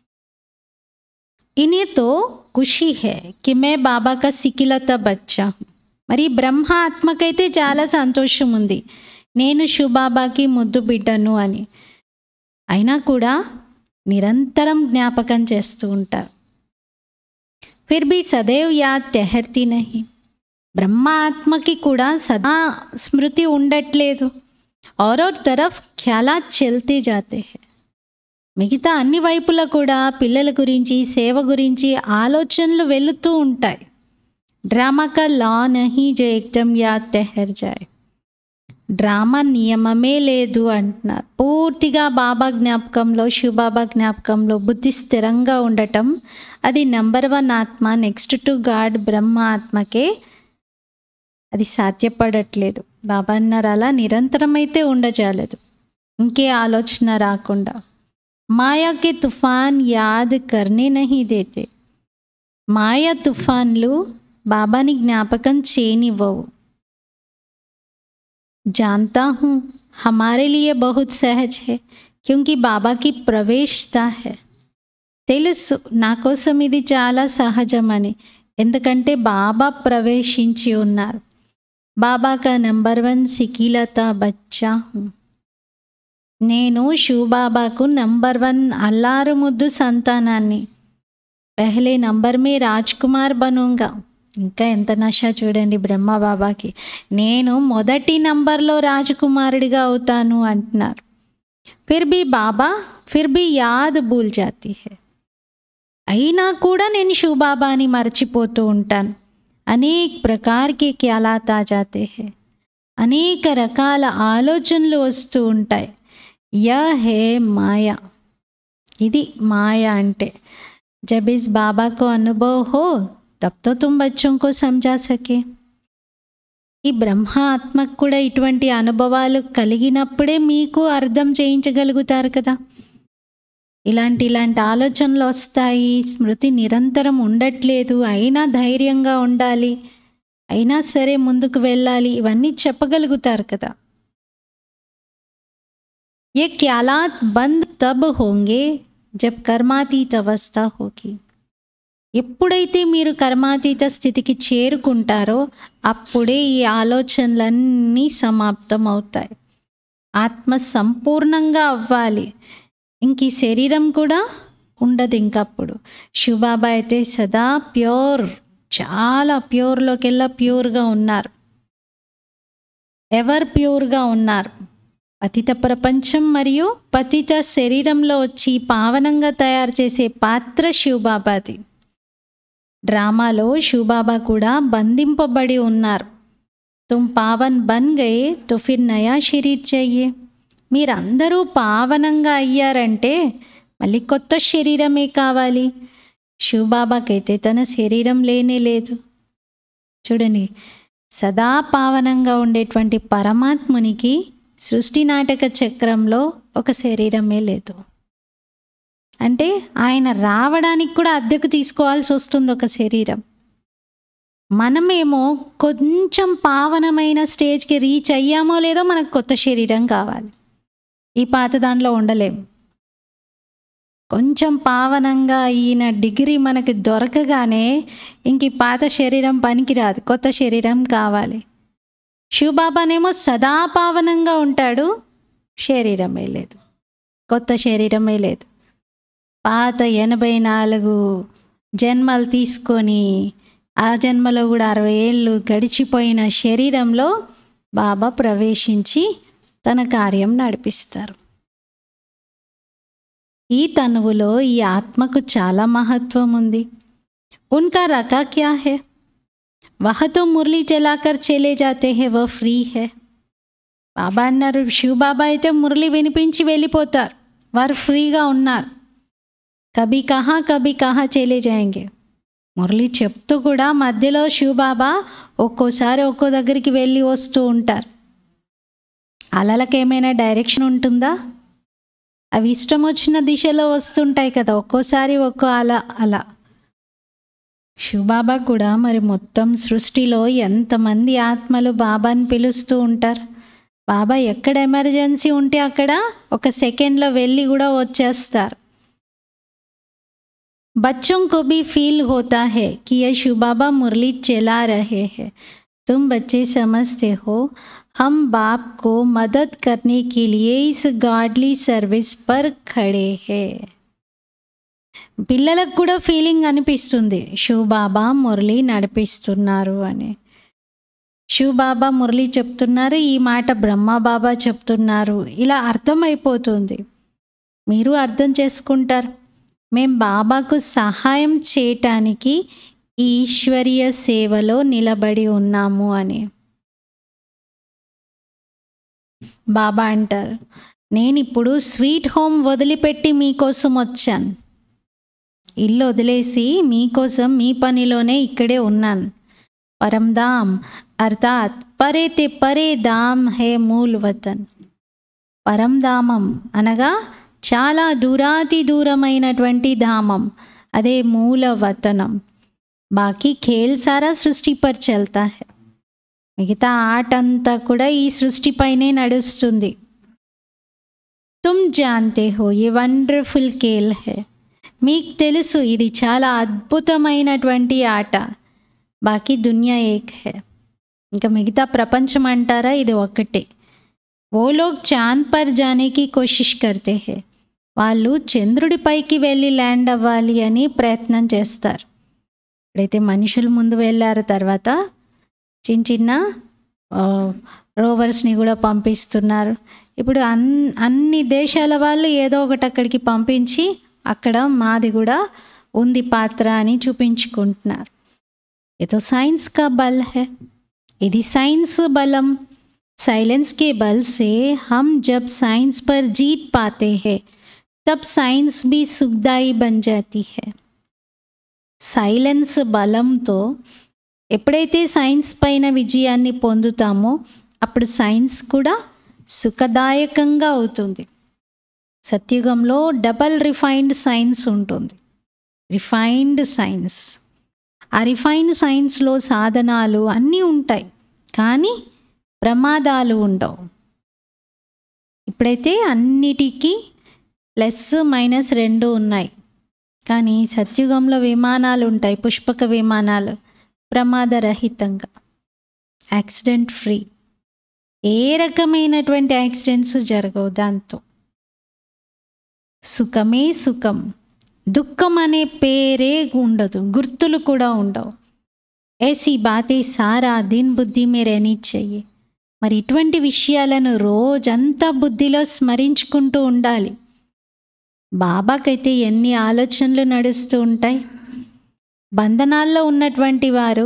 ఇనేతో ఖుషి హే కి మే బాబా కా సికిలత బచ్చా హూ. మరి బ్రహ్మ ఆత్మకైతే చాలా సంతోషం ఉంది నేను శుబాబాకి ముద్దు బిడ్డను అని అయినా కూడా నిరంతరం జ్ఞాపకం చేస్తూ ఉంటారు ఫిర్ భీ సదైవ్ యాద్ టెహర్తీ నహి బ్రహ్మ ఆత్మకి కూడా సదా స్మృతి ఉండట్లేదు और और तरफ ఖ్యాలాత్ చల్తే జాతే హై మిగతా అన్ని వైపులా కూడా పిల్లల గురించి సేవ గురించి ఆలోచనలు వెళుతూ ఉంటాయి డ్రామా కా లా నహీ జో ఎక్దమ్ యాద్ తెహర్ జాయ్ డ్రామా నియమమే లేదు అంటున్నారు పూర్తిగా బాబా జ్ఞాపకంలో శివబాబా జ్ఞాపకంలో బుద్ధి స్థిరంగా ఉండటం అది నంబర్ వన్ ఆత్మ నెక్స్ట్ టు గాడ్ బ్రహ్మ ఆత్మకే అది సాధ్యపడట్లేదు బాబా అన్నారు అలా నిరంతరం అయితే ఉండజాలదు ఇంకే ఆలోచన రాకుండా మాయాకి తుఫాన్ యాద్ కర్నే నహీ దేతే మాయా తుఫాన్లు బాబాని జ్ఞాపకం చేయనివ్వవు जानता हूँ हमारे लिए बहुत सहज है क्योंकि బాబా की ప్రవేశత है తెలుసు నా కోసం ఇది చాలా సహజమని ఎందుకంటే బాబా ప్రవేశించి ఉన్నారు బాబా కా నంబర్ వన్ సికీలత బచ్చా హూ నేను శివబాబాకు నంబర్ వన్ అల్లారు ముద్దు సంతానాన్ని పెహలే నంబర్ మే రాజ్ కుమార్ బనుంగా ఇంకా ఎంత నష చూడండి బ్రహ్మ బాబాకి నేను మొదటి నంబర్లో రాజకుమారుడిగా అవుతాను అంటున్నారు ఫిర్ బి బాబా ఫిర్ బి యాద్ భూల్ జాతి హే అయినా కూడా నేను శివబాబాని మర్చిపోతూ ఉంటాను అనేక ప్రకారకి ఖ్యాలాత్ ఆ జాతే హే అనేక రకాల ఆలోచనలు వస్తూ ఉంటాయి య హే మాయా ఇది మాయ అంటే జబ్ ఇస్ బాబా కో అనుభవ్ హో తబ్ తో తుమ్ బచ్చోं को समझा सके ఈ బ్రహ్మ ఆత్మకు కూడా ఇటువంటి అనుభవాలు కలిగినప్పుడే మీకు అర్థం చేయించగలుగుతారు కదా ఇలాంటి ఇలాంటి ఆలోచనలు వస్తాయి స్మృతి నిరంతరం ఉండట్లేదు అయినా ధైర్యంగా ఉండాలి అయినా సరే ముందుకు వెళ్ళాలి ఇవన్నీ చెప్పగలుగుతారు కదా ये ख्यालात बंद तब होंगे जब कर्मातीत అవస్థ होगी ఎప్పుడైతే మీరు కర్మాతీత స్థితికి చేరుకుంటారో అప్పుడే ఈ ఆలోచనలన్నీ సమాప్తం అవుతాయి ఆత్మ సంపూర్ణంగా అవ్వాలి ఇంక ఈ శరీరం కూడా ఉండదు ఇంకప్పుడు శివబాబా అయితే సదా ప్యూర్ చాలా ప్యూర్లోకి వెళ్ళా ప్యూర్గా ఉన్నారు ఎవర్ ప్యూర్గా ఉన్నారు పతిత ప్రపంచం మరియు పతిత శరీరంలో వచ్చి పావనంగా తయారు చేసే పాత్ర శివబాబాది డ్రామాలో శివబాబా కూడా బంధింపబడి ఉన్నారు తుమ్ పావన్ బన్ గయే తో ఫిర్ నయా శరీర్ చెయ్యే మీరందరూ పావనంగా అయ్యారంటే మళ్ళీ కొత్త శరీరమే కావాలి శివబాబాకైతే తన శరీరం లేనే లేదు చూడండి సదా పావనంగా ఉండేటువంటి పరమాత్మునికి సృష్టి నాటక చక్రంలో ఒక శరీరమే లేదు అంటే ఆయన రావడానికి కూడా అద్దెకు తీసుకోవాల్సి వస్తుంది ఒక శరీరం మనమేమో కొంచెం పావనమైన స్టేజ్కి రీచ్ అయ్యామో లేదో మనకు కొత్త శరీరం కావాలి ఈ పాత దాంట్లో ఉండలేం కొంచెం పావనంగా ఈయన డిగ్రీ మనకి దొరకగానే ఇంక ఈ పాత శరీరం పనికిరాదు కొత్త శరీరం కావాలి శివబాబానేమో సదా పావనంగా ఉంటాడు శరీరమే లేదు కొత్త శరీరమే లేదు పాత ఎనభై నాలుగు జన్మలు తీసుకొని ఆ జన్మలో కూడా అరవై ఏళ్ళు గడిచిపోయిన శరీరంలో బాబా ప్రవేశించి తన కార్యం నడిపిస్తారు ఈ తనువులో ఈ ఆత్మకు చాలా మహత్వం ఉంది ఉన్కా రకా క్యా హే వహ తో మురళి చలాకర్ చెలే జాతే హే వ ఫ్రీ హే బాబా అన్నారు శివ బాబా అయితే మురళి వినిపించి వెళ్ళిపోతారు వారు ఫ్రీగా ఉన్నారు కభీ కహా కభీ కహా చెలే జాయింగే మురళి చెప్తూ కూడా మధ్యలో శివబాబా ఒక్కోసారి ఒక్కో దగ్గరికి వెళ్ళి వస్తూ ఉంటారు అలలకు ఏమైనా డైరెక్షన్ ఉంటుందా అవి ఇష్టం వచ్చిన దిశలో వస్తుంటాయి కదా ఒక్కోసారి ఒక్కో అల అలా శివబాబా కూడా మరి మొత్తం సృష్టిలో ఎంతమంది ఆత్మలు బాబాని పిలుస్తూ ఉంటారు బాబా ఎక్కడ ఎమర్జెన్సీ ఉంటే అక్కడ ఒక సెకండ్లో వెళ్ళి కూడా వచ్చేస్తారు बच्चों को भी फील होता है कि ये शिव बाबा मुरली चला रहे हैं तुम बच्चे समझते हो हम बाप को मदद करने के लिए इस गॉडली सर्विस पर खड़े हैं పిల్లలకు కూడా ఫీలింగ్ అనిపిస్తుంది శివ్ బాబా మురళి నడిపిస్తున్నారు అని శివ్ బాబా మురళి చెప్తున్నారు ఈ మాట బ్రహ్మ బాబా చెప్తున్నారు ఇలా అర్థమైపోతుంది మీరు అర్థం చేసుకుంటారు మేం బాబాకు సహాయం చేయటానికి ఈ ఈశ్వరీయ సేవలో నిలబడి ఉన్నాము అని బాబా అంటారు నేను ఇప్పుడు స్వీట్ హోమ్ వదిలిపెట్టి మీకోసం వచ్చాను ఇల్లు వదిలేసి మీకోసం మీ పనిలోనే ఇక్కడే ఉన్నాను పరంధామ్ అర్థాత్ పరే తే పరే దామ్ హే మూల్ వతన్ పరంధామం అనగా చాలా దూరాతి దూరమైనటువంటి ధామం అదే మూల వతనం బాకీ ఖేల్ సారా సృష్టి పర్ చల్తా హై మిగతా ఆట అంతా కూడా ఈ సృష్టిపైనే నడుస్తుంది తుమ్ జాన్తే హో ఏ వండర్ఫుల్ ఖేల్ హై మీకు తెలుసు ఇది చాలా అద్భుతమైనటువంటి ఆట బాకీ దునియా ఏక్ హై ఇంకా మిగతా ప్రపంచం అంటారా ఇది ఒక్కటే ఓ లోగ్ చాంద్ పర్ జానేకి కోషిష్ కర్తే హే వాళ్ళు చంద్రుడిపైకి వెళ్ళి ల్యాండ్ అవ్వాలి అని ప్రయత్నం చేస్తారు ఇప్పుడైతే మనుషులు ముందు వెళ్ళారు తర్వాత చిన్న చిన్న ఆ, రోవర్స్ని కూడా పంపిస్తున్నారు ఇప్పుడు అన్ అన్ని దేశాల వాళ్ళు ఏదో ఒకటి అక్కడికి పంపించి అక్కడ మాది కూడా ఉంది పాత్ర అని చూపించుకుంటున్నారు ఏదో సైన్స్ కా బల్ హే ఇది సైన్స్ బలం साइलेंस के बल से हम जब साइंस पर जीत पाते हैं तब साइंस भी सुखदाई बन जाती है సైలెన్స్ బలంతో ఎప్పుడైతే సైన్స్ పైన విజయాన్ని పొందుతామో అప్పుడు సైన్స్ కూడా సుఖదాయకంగా అవుతుంది సత్యుగంలో డబల్ రిఫైన్డ్ సైన్స్ ఉంటుంది రిఫైన్డ్ సైన్స్ ఆ రిఫైన్డ్ సైన్స్లో సాధనాలు అన్నీ ఉంటాయి కానీ ప్రమాదాలు ఉండవు ఇప్పుడైతే అన్నిటికీ ప్లస్ మైనస్ రెండు ఉన్నాయి కానీ సత్యుగంలో విమానాలు ఉంటాయి పుష్పక విమానాలు ప్రమాదరహితంగా యాక్సిడెంట్ ఫ్రీ ఏ రకమైనటువంటి యాక్సిడెంట్స్ జరగవు దాంతో సుఖమే సుఖం దుఃఖం అనే పేరే ఉండదు గుర్తులు కూడా ఉండవు ऐसी बातें सारा दिन बुद्धि में रहनी चाहिए మరి ఇటువంటి విషయాలను రోజంతా బుద్ధిలో స్మరించుకుంటూ ఉండాలి బాబాకైతే ఎన్ని ఆలోచనలు నడుస్తూ ఉంటాయి బంధనాల్లో ఉన్నటువంటి వారు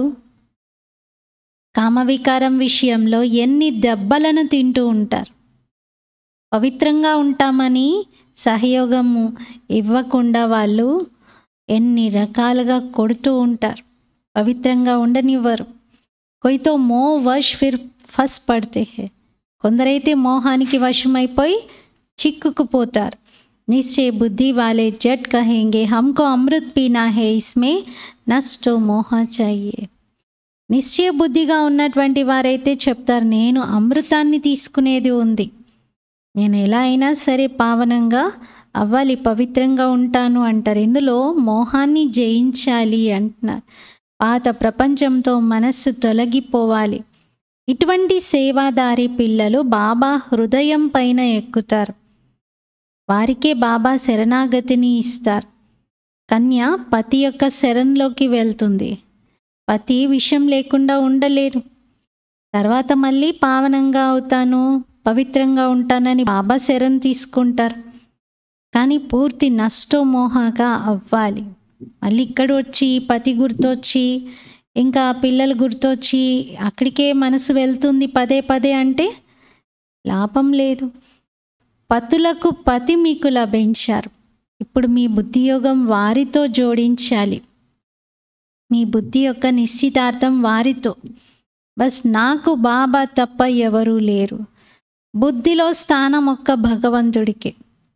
కామవికారం విషయంలో ఎన్ని దెబ్బలను తింటూ ఉంటారు పవిత్రంగా ఉంటామని సహయోగము ఇవ్వకుండా వాళ్ళు ఎన్ని రకాలుగా కొడుతూ ఉంటారు పవిత్రంగా ఉండనివ్వరు కొయ్యితో మో వష్ ఫిర్ ఫస్ పడితే హే కొందరైతే మోహానికి వశమైపోయి చిక్కుకుపోతారు నిశ్చయ బుద్ధి వాలే జట్ కహేంగే హమ్కో అమృత్ పీనా హే ఇస్మే నష్టో మోహ చాయే నిశ్చయ బుద్ధిగా ఉన్నటువంటి వారైతే చెప్తారు నేను అమృతాన్ని తీసుకునేది ఉంది నేను ఎలా అయినా సరే పావనంగా అవ్వాలి పవిత్రంగా ఉంటాను అంటారు ఇందులో మోహాన్ని జయించాలి అంటున్నారు పాత ప్రపంచంతో మనస్సు తొలగిపోవాలి ఇటువంటి సేవాదారి పిల్లలు బాబా హృదయం పైన ఎక్కుతారు వారికే బాబా శరణాగతిని ఇస్తారు కన్య పతి యొక్క శరణ్లోకి వెళ్తుంది పతి విషం లేకుండా ఉండలేరు తర్వాత మళ్ళీ పావనంగా అవుతాను పవిత్రంగా ఉంటానని బాబా శరణ్ తీసుకుంటారు కానీ పూర్తి నష్టమోహగా అవ్వాలి మళ్ళీ ఇక్కడ వచ్చి పతి గుర్తొచ్చి ఇంకా పిల్లలు గుర్తొచ్చి అక్కడికే మనసు వెళ్తుంది పదే పదే అంటే లాభం లేదు పతులకు పతి మీకు లభించారు ఇప్పుడు మీ బుద్ధియోగం వారితో జోడించాలి మీ బుద్ధి యొక్క నిశ్చితార్థం వారితో బస్ నాకు బాబా తప్ప ఎవరూ లేరు బుద్ధిలో స్థానం ఒక్క భగవంతుడికి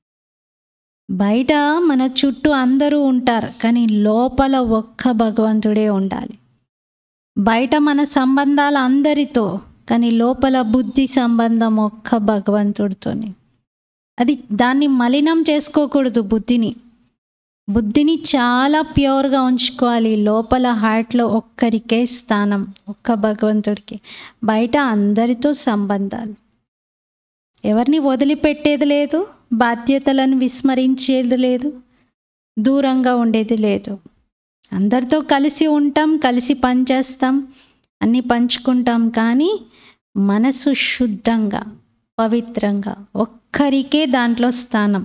బయట మన చుట్టూ అందరూ ఉంటారు కానీ లోపల ఒక్క భగవంతుడే ఉండాలి బయట మన సంబంధాలు అందరితో కానీ లోపల బుద్ధి సంబంధం ఒక్క భగవంతుడితోనే అది దాన్ని మలినం చేసుకోకూడదు బుద్ధిని బుద్ధిని చాలా ప్యూర్గా ఉంచుకోవాలి లోపల హార్ట్లో ఒక్కరికే స్థానం ఒక్క భగవంతుడికి బయట అందరితో సంబంధాలు ఎవరిని వదిలిపెట్టేది లేదు బాధ్యతలను విస్మరించేది లేదు దూరంగా ఉండేది లేదు అందరితో కలిసి ఉంటాం కలిసి పనిచేస్తాం అన్నీ పంచుకుంటాం కానీ మనసు శుద్ధంగా పవిత్రంగా ఒక్కరికే దాంట్లో స్థానం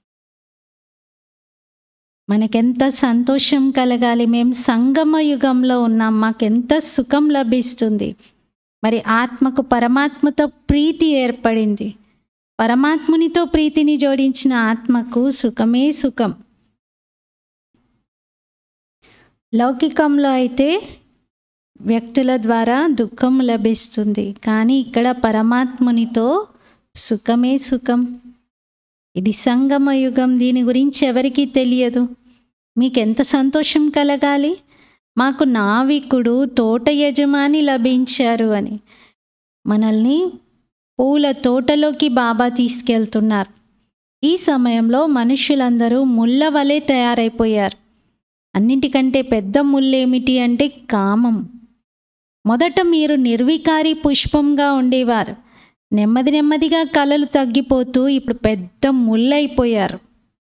మనకెంత సంతోషం కలగాలి మేము సంగమ యుగంలో ఉన్నాం మాకెంత సుఖం లభిస్తుంది మరి ఆత్మకు పరమాత్మతో ప్రీతి ఏర్పడింది పరమాత్మునితో ప్రీతిని జోడించిన ఆత్మకు సుఖమే సుఖం లౌకికంలో అయితే వ్యక్తుల ద్వారా దుఃఖం లభిస్తుంది కానీ ఇక్కడ పరమాత్మునితో సుఖమే సుఖం ఇది సంగమ యుగం దీని గురించి ఎవరికీ తెలియదు మీకు ఎంత సంతోషం కలగాలి మాకు నావికుడు తోట యజమాని లభించారు అని మనల్ని పూల తోటలోకి బాబా తీసుకెళ్తున్నారు ఈ సమయంలో మనుషులందరూ ముళ్ళ వలె తయారైపోయారు అన్నిటికంటే పెద్ద ముళ్ళేమిటి అంటే కామం మొదట మీరు నిర్వికారి పుష్పంగా ఉండేవారు నెమ్మది నెమ్మదిగా కళలు తగ్గిపోతూ ఇప్పుడు పెద్ద ముళ్ళైపోయారు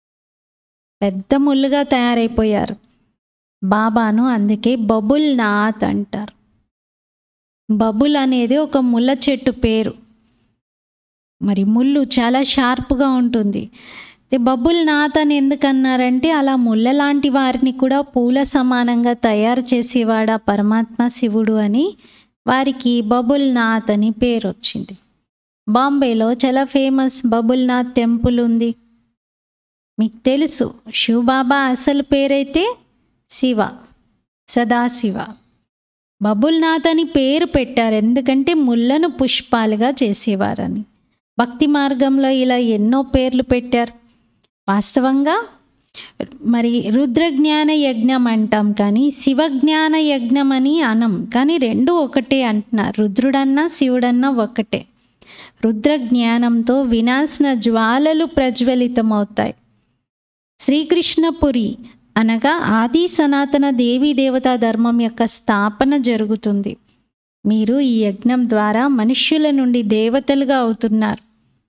పెద్ద ముళ్ళుగా తయారైపోయారు బాబాను అందుకే బబుల్ నాథ్ అంటారు బబుల్ అనేది ఒక ముళ్ళ చెట్టు పేరు మరి ముళ్ళు చాలా షార్ప్గా ఉంటుంది బబుల్ నాథ్ అని ఎందుకన్నారంటే అలా ముళ్ళ లాంటి వారిని కూడా పూల సమానంగా తయారు చేసేవాడు ఆ పరమాత్మ శివుడు అని వారికి బబుల్ నాథ్ అని పేరు వచ్చింది బాంబేలో చాలా ఫేమస్ బబుల్నాథ్ టెంపుల్ ఉంది మీకు తెలుసు శివబాబా అసలు పేరైతే శివ సదాశివ బబుల్నాథ్ అని పేరు పెట్టారు ఎందుకంటే ముళ్ళను పుష్పాలుగా చేసేవారని భక్తి మార్గంలో ఇలా ఎన్నో పేర్లు పెట్టారు వాస్తవంగా మరి రుద్రజ్ఞాన యజ్ఞం అంటాం కానీ శివజ్ఞాన యజ్ఞం అని అనం కానీ రెండు ఒకటే అంటున్నారు రుద్రుడన్నా శివుడన్నా ఒకటే రుద్ర జ్ఞానంతో వినాశన జ్వాలలు ప్రజ్వలితమవుతాయి శ్రీకృష్ణపురి అనగా ఆది సనాతన దేవీ దేవతా ధర్మం యొక్క స్థాపన జరుగుతుంది మీరు ఈ యజ్ఞం ద్వారా మనుష్యుల నుండి దేవతలుగా అవుతున్నారు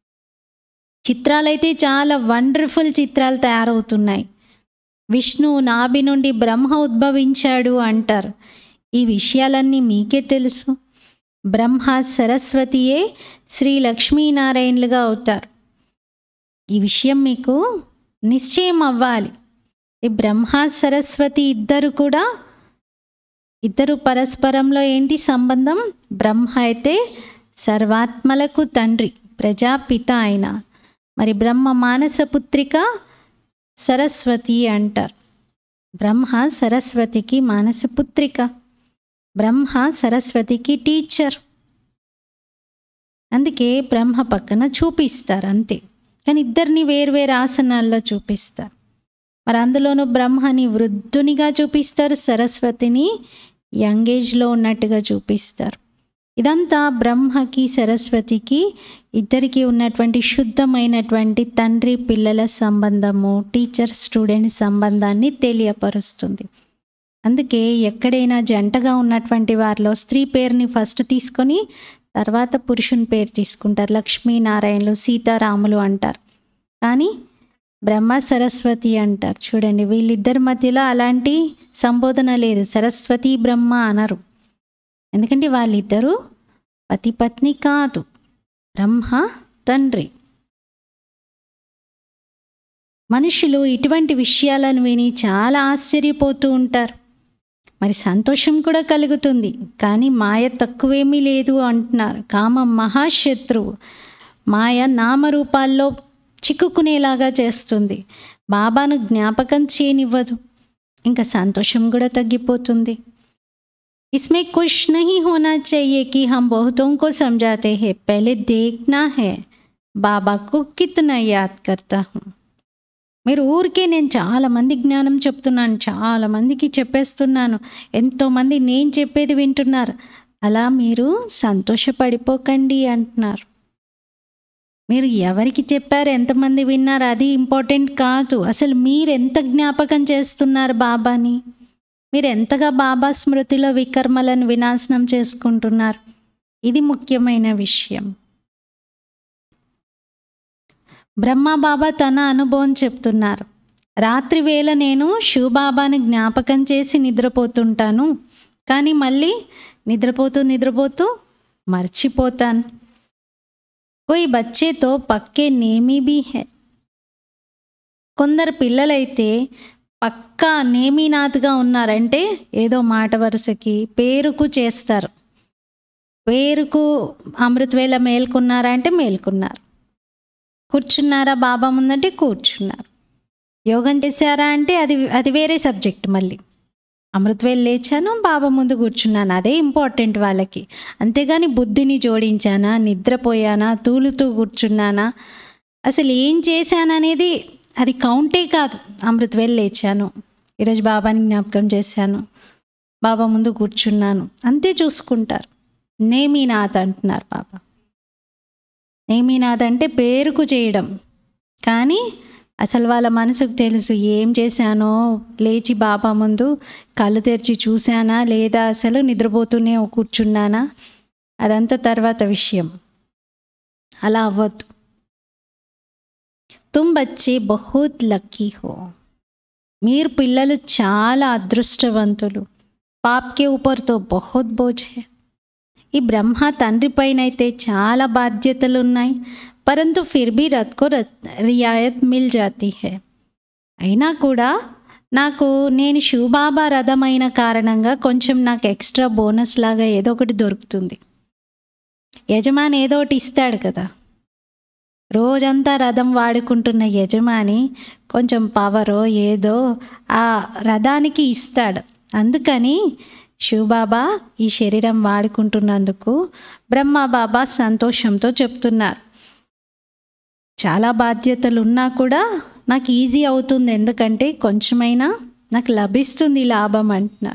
చిత్రాలైతే చాలా వండర్ఫుల్ చిత్రాలు తయారవుతున్నాయి విష్ణువు నాభి నుండి బ్రహ్మ ఉద్భవించాడు అంటారు ఈ విషయాలన్నీ మీకే తెలుసు బ్రహ్మ సరస్వతియే శ్రీ లక్ష్మీనారాయణులుగా అవుతారు ఈ విషయం మీకు నిశ్చయం అవ్వాలి ఈ బ్రహ్మ సరస్వతి ఇద్దరు కూడా ఇద్దరు పరస్పరంలో ఏంటి సంబంధం బ్రహ్మ అయితే సర్వాత్మలకు తండ్రి ప్రజాపిత ఆయన మరి బ్రహ్మ మానస పుత్రిక సరస్వతి అంటారు బ్రహ్మ సరస్వతికి మానస పుత్రిక బ్రహ్మ సరస్వతికి టీచర్ అందుకే బ్రహ్మ పక్కన చూపిస్తారు అంతే కానీ ఇద్దరిని వేర్వేరు ఆసనాల్లో చూపిస్తారు మరి అందులోనూ బ్రహ్మని వృద్ధునిగా చూపిస్తారు సరస్వతిని యంగ్ ఏజ్లో ఉన్నట్టుగా చూపిస్తారు ఇదంతా బ్రహ్మకి సరస్వతికి ఇద్దరికి ఉన్నటువంటి శుద్ధమైనటువంటి తండ్రి పిల్లల సంబంధము టీచర్ స్టూడెంట్ సంబంధాన్ని తెలియపరుస్తుంది అందుకే ఎక్కడైనా జంటగా ఉన్నటువంటి వారిలో స్త్రీ పేరుని ఫస్ట్ తీసుకొని తర్వాత పురుషుని పేరు తీసుకుంటారు లక్ష్మీనారాయణలు సీతారాములు అంటారు కానీ బ్రహ్మ సరస్వతి అంటారు చూడండి వీళ్ళిద్దరి మధ్యలో అలాంటి సంబోధన లేదు సరస్వతి బ్రహ్మ అనరు ఎందుకంటే వాళ్ళిద్దరూ పతి పత్ని కాదు బ్రహ్మ తండ్రి మనుషులు ఇటువంటి విషయాలను విని చాలా ఆశ్చర్యపోతూ ఉంటారు మరి సంతోషం కూడా కలుగుతుంది కానీ మాయ తక్కువేమీ లేదు అంటున్నారు కామం మహాశత్రువు మాయ నామరూపాల్లో చిక్కుకునేలాగా చేస్తుంది బాబాను జ్ఞాపకం చేయనివ్వదు ఇంకా సంతోషం కూడా తగ్గిపోతుంది इसमें कुछ नहीं होना चाहिए कि हम बहुतों को समझाते हैं पहले देखना है బాబా को कितना याद करता हूँ మీరు ఊరికే నేను చాలామంది జ్ఞానం చెప్తున్నాను చాలామందికి చెప్పేస్తున్నాను ఎంతోమంది నేను చెప్పేది వింటున్నారు అలా మీరు సంతోషపడిపోకండి అంటున్నారు మీరు ఎవరికి చెప్పారు ఎంతమంది విన్నారు అది ఇంపార్టెంట్ కాదు అసలు మీరు ఎంత జ్ఞాపకం చేస్తున్నారు బాబాని మీరు ఎంతగా బాబా స్మృతిలో వికర్మలను వినాశనం చేసుకుంటున్నారు ఇది ముఖ్యమైన విషయం బ్రహ్మ బాబా తన అనుభవం చెప్తున్నారు రాత్రి వేళ నేను శివబాబాని జ్ఞాపకం చేసి నిద్రపోతుంటాను కానీ మళ్ళీ నిద్రపోతూ నిద్రపోతూ మర్చిపోతాను కోయి బచ్చేతో పక్కే నేమీ బీ హే కొందరు పిల్లలైతే పక్కా నేమీనాథ్గా ఉన్నారంటే ఏదో మాట వరుసకి పేరుకు చేస్తారు పేరుకు అమృతవేళ మేల్కొన్నారా అంటే మేల్కొన్నారు కూర్చున్నారా బాబా ముందంటే కూర్చున్నారు యోగం చేశారా అంటే అది అది వేరే సబ్జెక్ట్ మళ్ళీ అమృతవేళ లేచాను బాబా ముందు కూర్చున్నాను అదే ఇంపార్టెంట్ వాళ్ళకి అంతేగాని బుద్ధిని జోడించానా నిద్రపోయానా తూలుతూ కూర్చున్నానా అసలు ఏం చేశాననేది అది కౌంటే కాదు అమృతవేళ లేచాను ఈరోజు బాబాని జ్ఞాపకం చేశాను బాబా ముందు కూర్చున్నాను అంతే చూసుకుంటారు నేమీనాథ్ అంటున్నారు బాబా నేమీనాథ్ అంటే పేరుకు చేయడం కానీ అసలు వాళ్ళ మనసుకు తెలుసు ఏం చేశానో లేచి బాబా ముందు కళ్ళు తెరిచి చూశానా లేదా అసలు నిద్రపోతూనే కూర్చున్నానా అదంతా తర్వాత విషయం అలా అవ్వద్దు తుమ్ బచ్చే బహుత్ లక్కీ హో మీరు పిల్లలు చాలా అదృష్టవంతులు పాప్కే ఊపర్తో బహుత్ బోజ్ హే ఈ బ్రహ్మ తండ్రి పైన అయితే చాలా బాధ్యతలు ఉన్నాయి పరంతు ఫిర్ భీ రత్కో రియాయత్ మిల్ జాతీ హే అయినా కూడా నాకు నేను శివబాబా రథమైన కారణంగా కొంచెం నాకు ఎక్స్ట్రా బోనస్ లాగా ఏదో ఒకటి దొరుకుతుంది యజమాని ఏదో ఒకటి ఇస్తాడు కదా రోజంతా రథం వాడుకుంటున్న యజమాని కొంచెం పవరో ఏదో ఆ రథానికి ఇస్తాడు అందుకని శివబాబా ఈ శరీరం వాడుకుంటున్నందుకు బ్రహ్మబాబా సంతోషంతో చెప్తున్నారు చాలా బాధ్యతలు ఉన్నా కూడా నాకు ఈజీ అవుతుంది ఎందుకంటే కొంచెమైనా నాకు లభిస్తుంది లాభం అంటున్నారు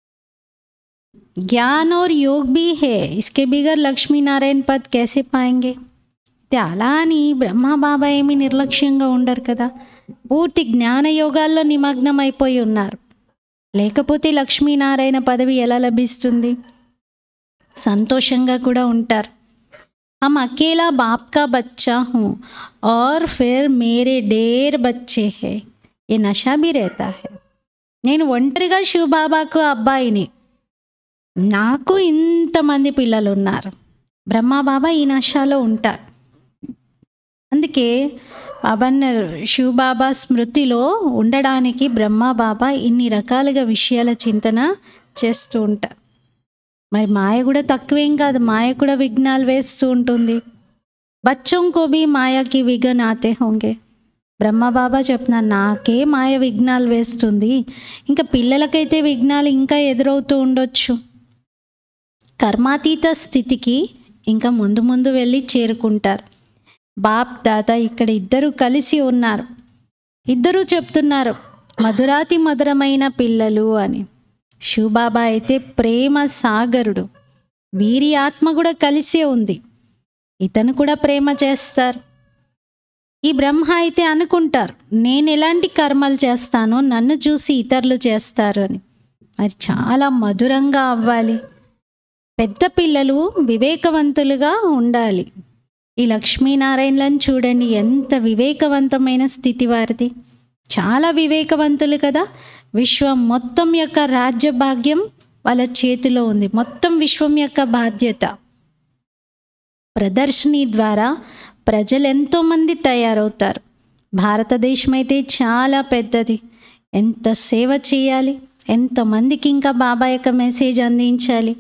ज्ञान और योग भी है इसके बिगर लक्ष्मी नारायण पद कैसे पाएंगे అయితే అలా అని బ్రహ్మ బాబా ఏమి నిర్లక్ష్యంగా ఉండరు కదా పూర్తి జ్ఞాన యోగాల్లో నిమగ్నం అయిపోయి ఉన్నారు లేకపోతే లక్ష్మీనారాయణ పదవి ఎలా లభిస్తుంది సంతోషంగా కూడా ఉంటారు हम अकेला बाप का बच्चा हूँ और फिर मेरे ढेर बच्चे हैं ये नशा भी रहता है నేను ఒంటరిగా శివబాబాకు అబ్బాయిని నాకు ఇంతమంది పిల్లలు ఉన్నారు బ్రహ్మ బాబా ఈ నశాలో ఉంటారు అందుకే బాబా అన్నారు శివ బాబా స్మృతిలో ఉండడానికి బ్రహ్మ బాబా ఇన్ని రకాలుగా విషయాల చింతన చేస్తూ ఉంటారు మరి మాయ కూడా తక్కువేం కాదు మాయ కూడా విఘ్నాలు వేస్తూ ఉంటుంది బచ్చోं को भी మాయా కి విఘన్ ఆతే హోంగే బ్రహ్మ బాబా చెప్తున్నారు నాకే మాయ విఘ్నాలు వేస్తుంది ఇంకా పిల్లలకైతే విఘ్నాలు ఇంకా ఎదురవుతూ ఉండొచ్చు కర్మాతీత స్థితికి ఇంకా ముందు ముందు వెళ్ళి చేరుకుంటారు బాప్ దాదా ఇక్కడ ఇద్దరు కలిసి ఉన్నారు ఇద్దరూ చెప్తున్నారు మధురాతి మధురమైన పిల్లలు అని శివబాబా అయితే ప్రేమ సాగరుడు వీరి ఆత్మ కూడా కలిసే ఉంది ఇతను కూడా ప్రేమ చేస్తారు ఈ బ్రహ్మ అయితే అనుకుంటారు నేను ఎలాంటి కర్మలు చేస్తానో నన్ను చూసి ఇతరులు చేస్తారు అని మరి చాలా మధురంగా అవ్వాలి పెద్ద పిల్లలు వివేకవంతులుగా ఉండాలి ఈ లక్ష్మీనారాయణలను చూడండి ఎంత వివేకవంతమైన స్థితి వారిది చాలా వివేకవంతులు కదా విశ్వం మొత్తం యొక్క రాజ్య భాగ్యం వాళ్ళ చేతిలో ఉంది మొత్తం విశ్వం యొక్క బాధ్యత ప్రదర్శిని ద్వారా ప్రజలు ఎంతోమంది తయారవుతారు భారతదేశం అయితే చాలా పెద్దది ఎంత సేవ చేయాలి ఎంతమందికి ఇంకా బాబా యొక్క మెసేజ్ అందించాలి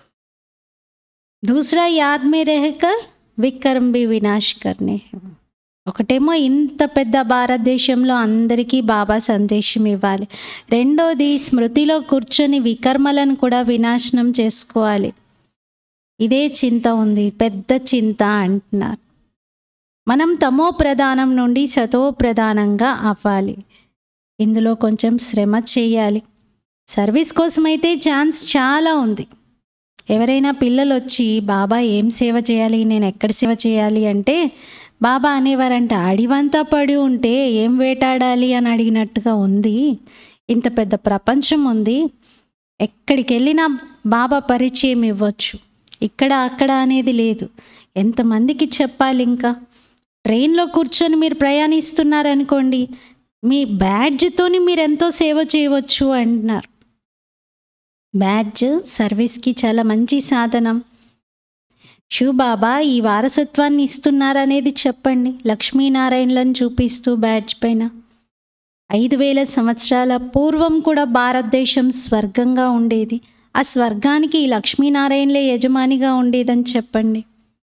దూసరా యాద్ మే రహకర్ విక్రమ్ బి వినాశ్ కర్నే హై. ఒకటేమో ఇంత పెద్ద భారతదేశంలో అందరికీ బాబా సందేశం ఇవ్వాలి రెండోది స్మృతిలో కూర్చొని వికర్మలను కూడా వినాశనం చేసుకోవాలి ఇదే చింత ఉంది పెద్ద చింత అంటున్నారు మనం తమో ప్రధానం నుండి సతో ప్రధానంగా అవ్వాలి ఇందులో కొంచెం శ్రమ చేయాలి సర్వీస్ కోసమైతే ఛాన్స్ చాలా ఉంది ఎవరైనా పిల్లలు వచ్చి బాబా ఏం సేవ చేయాలి నేను ఎక్కడ సేవ చేయాలి అంటే బాబా అనేవారంట అడివంతా పడి ఉంటే ఏం వేటాడాలి అని అడిగినట్టుగా ఉంది ఇంత పెద్ద ప్రపంచం ఉంది ఎక్కడికి వెళ్ళినా బాబా పరిచయం ఇవ్వచ్చు ఇక్కడ అక్కడ అనేది లేదు ఎంతమందికి చెప్పాలి ఇంకా ట్రైన్లో కూర్చొని మీరు ప్రయాణిస్తున్నారనుకోండి మీ బ్యాడ్జ్తోని మీరు ఎంతో సేవ చేయవచ్చు అంటున్నారు బ్యాడ్జ్ సర్వీస్కి చాలా మంచి సాధనం శివ్ బాబా ఈ వారసత్వాన్ని ఇస్తున్నారనేది చెప్పండి లక్ష్మీనారాయణలను చూపిస్తూ బ్యాడ్జ్ పైన ఐదు వేల సంవత్సరాల పూర్వం కూడా భారతదేశం స్వర్గంగా ఉండేది ఆ స్వర్గానికి ఈ లక్ష్మీనారాయణలే యజమానిగా ఉండేదని చెప్పండి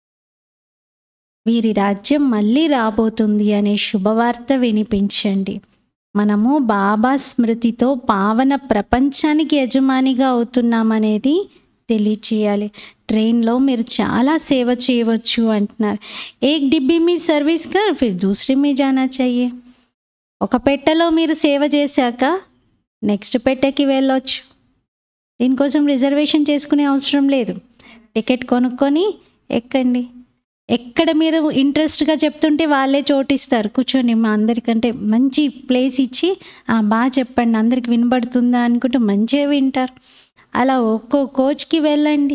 వీరి రాజ్యం మళ్ళీ రాబోతుంది అనే శుభవార్త వినిపించండి మనము బాబా స్మృతితో పావన ప్రపంచానికి యజమానిగా అవుతున్నామనేది తెలియచేయాలి ట్రైన్లో మీరు చాలా సేవ చేయవచ్చు అంటున్నారు ఏక్ డిబ్బీ మీ సర్వీస్ కర్ ఫిర్ దూసరి మీ జానా చెయ్యే ఒక పెట్టెలో మీరు సేవ చేశాక నెక్స్ట్ పెట్టెకి వెళ్ళొచ్చు దీనికోసం రిజర్వేషన్ చేసుకునే అవసరం లేదు టికెట్ కొనుక్కొని ఎక్కండి ఎక్కడ మీరు ఇంట్రెస్ట్గా చెప్తుంటే వాళ్ళే చోటిస్తారు కూర్చొని మా అందరికంటే మంచి ప్లేస్ ఇచ్చి "ఆ, బాగా చెప్పండి అందరికి వినబడుతుందా అనుకుంటే మంచిగా వింటారు అలా ఒక్కో కోచ్కి వెళ్ళండి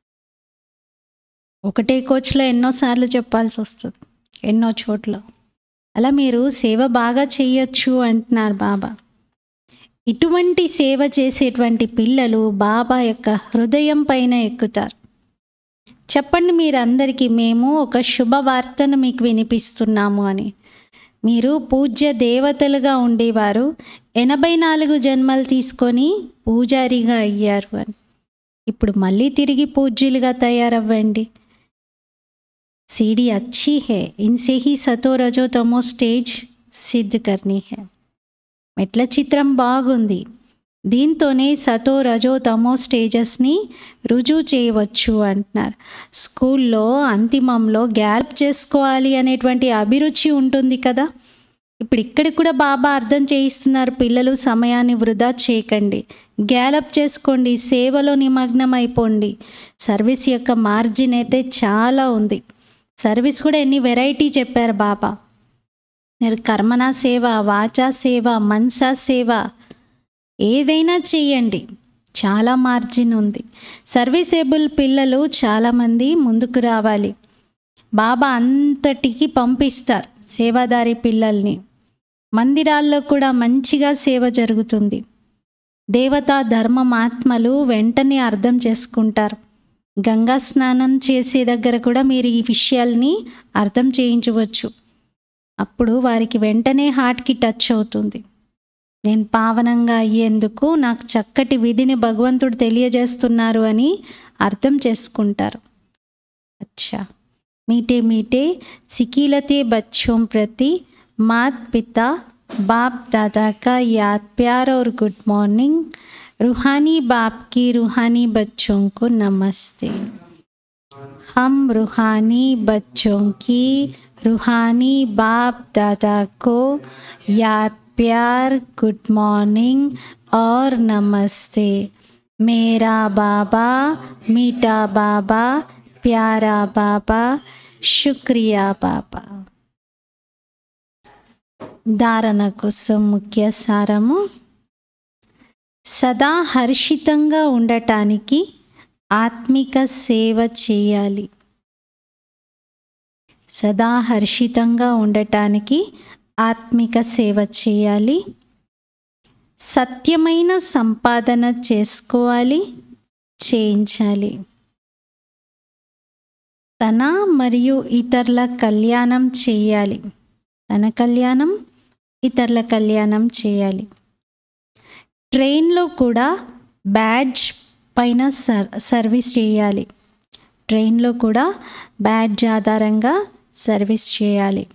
ఒకటే కోచ్లో ఎన్నోసార్లు చెప్పాల్సి వస్తుంది ఎన్నో చోట్ల అలా మీరు సేవ బాగా చేయొచ్చు అంటున్నారు బాబా ఇటువంటి సేవ చేసేటువంటి పిల్లలు బాబా యొక్క హృదయం పైన ఎక్కుతారు చెప్పండి మీరందరికీ మేము ఒక శుభవార్తను మీకు వినిపిస్తున్నాము అని మీరు పూజ్య దేవతలుగా ఉండేవారు ఎనభై నాలుగు జన్మలు తీసుకొని పూజారిగా అయ్యారు అని ఇప్పుడు మళ్ళీ తిరిగి పూజ్యులుగా తయారవ్వండి सीढ़ी अच्छी है इनसे ही सतो रजो तमो స్టేజ్ సిద్ధ కర్నీ హే మెట్ల చిత్రం బాగుంది దీంతోనే సతో రజో తమో స్టేజెస్ని రుజువు చేయవచ్చు అంటున్నారు స్కూల్లో అంతిమంలో గ్యాప్ చేసుకోవాలి అనేటువంటి అభిరుచి ఉంటుంది కదా ఇప్పుడు ఇక్కడ కూడా బాబా అర్థం చేయిస్తున్నారు పిల్లలు సమయాన్ని వృధా చేయకండి గ్యాలప్ చేసుకోండి సేవలో నిమగ్నం అయిపోండి సర్వీస్ యొక్క మార్జిన్ అయితే చాలా ఉంది సర్వీస్ కూడా ఎన్ని వెరైటీ చెప్పారు బాబా మీరు కర్మనా సేవ వాచా సేవ మనసా సేవ ఏదైనా చెయ్యండి చాలా మార్జిన్ ఉంది సర్వీసేబుల్ పిల్లలు చాలామంది ముందుకు రావాలి బాబా అంతటికి పంపిస్తారు సేవాదారి పిల్లల్ని మందిరాల్లో కూడా మంచిగా సేవ జరుగుతుంది దేవతా ధర్మమాత్మలు వెంటనే అర్థం చేసుకుంటారు గంగా స్నానం చేసే దగ్గర కూడా మీరు ఈ విషయాల్ని అర్థం చేయించవచ్చు అప్పుడు వారికి వెంటనే హార్ట్కి టచ్ అవుతుంది నేను పావనంగా అయ్యేందుకు నాకు చక్కటి విధిని భగవంతుడు తెలియజేస్తున్నారు అని అర్థం చేసుకుంటారు అచ్చా मीठे मीठे सिकीलते बच्चों प्रति मात पिता बाप दादा का याद प्यार और गुड मॉर्निंग रूहानी बाप की रूहानी बच्चों को नमस्ते हम रूहानी बच्चों की रूहानी बाप दादा को याद प्यार गुड मॉर्निंग और नमस्ते मेरा बाबा मीठा बाबा ప్యారా బాబా శుక్రియా బాబా ధారణ కోసం ముఖ్య సారము సదా హర్షితంగా ఉండటానికి ఆత్మిక సేవ చేయాలి సదా హర్షితంగా ఉండటానికి ఆత్మిక సేవ చేయాలి సత్యమైన సంపాదన చేసుకోవాలి చేయించాలి తన మరియు ఇతరుల కళ్యాణం చేయాలి తన కళ్యాణం ఇతరుల కళ్యాణం చేయాలి ట్రైన్లో కూడా బ్యాడ్జ్ పైన సర్ సర్వీస్ చేయాలి ట్రైన్లో కూడా బ్యాడ్జ్ ఆధారంగా సర్వీస్ చేయాలి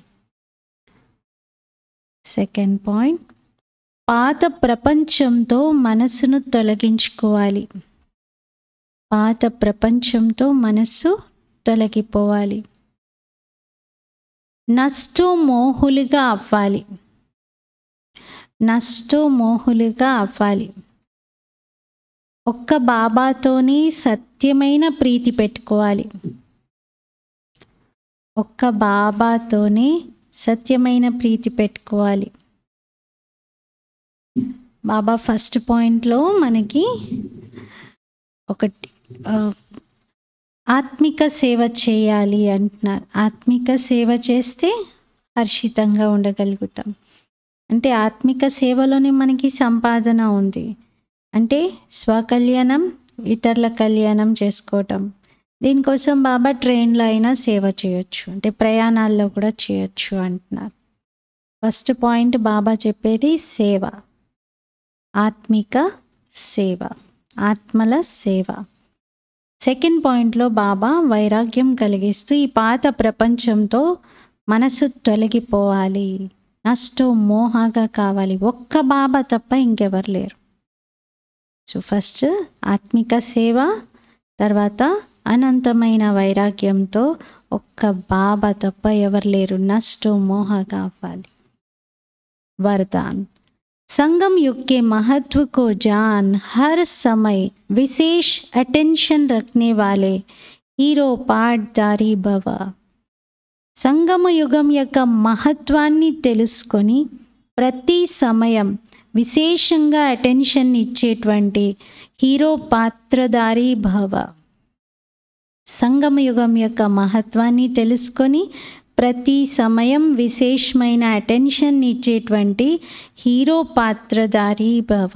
సెకండ్ పాయింట్ పాత ప్రపంచంతో మనసును తొలగించుకోవాలి పాత ప్రపంచంతో మనస్సు తొలగిపోవాలి నష్టమోహులుగా అవ్వాలి నష్టమోహులుగా అవ్వాలి ఒక్క బాబాతోనే సత్యమైన ప్రీతి పెట్టుకోవాలి ఒక్క బాబాతోనే సత్యమైన ప్రీతి పెట్టుకోవాలి బాబా ఫస్ట్ పాయింట్లో మనకి ఒకటి ఆ, ఆత్మిక సేవ చేయాలి అంటున్నారు ఆత్మిక సేవ చేస్తే హర్షితంగా ఉండగలుగుతాం అంటే ఆత్మిక సేవలోనే మనకి సంపాదన ఉంది అంటే స్వకళ్యాణం ఇతరుల కళ్యాణం చేసుకోవటం దీనికోసం బాబా ట్రైన్లో అయినా సేవ చేయొచ్చు అంటే ప్రయాణాల్లో కూడా చేయొచ్చు అంటున్నారు ఫస్ట్ పాయింట్ బాబా చెప్పేది సేవ ఆత్మిక సేవ ఆత్మల సేవ సెకండ్ పాయింట్లో బాబా వైరాగ్యం కలిగిస్తూ ఈ పాత ప్రపంచంతో మనసు తొలగిపోవాలి నష్టో మోహగా కావాలి ఒక్క బాబా తప్ప ఇంకెవరు లేరు సో ఫస్ట్ ఆత్మిక సేవ తర్వాత అనంతమైన వైరాగ్యంతో ఒక్క బాబా తప్ప ఎవరు లేరు నష్టో మోహ కావాలి वरदान संगम युग के महत्व को जान हर समय विशेष अटेंशन रखने वाले హీరో పాడ్దారి భవ సంగమ యుగం యొక్క మహత్వాన్ని తెలుసుకొని ప్రతి సమయం విశేషంగా అటెన్షన్ ఇచ్చేటువంటి హీరో పాత్రధారి భవ సంగమ యుగం యొక్క మహత్వాన్ని తెలుసుకొని ప్రతి సమయం విశేషమైన అటెన్షన్ ఇచ్చేటువంటి హీరో పాత్రధారి భవ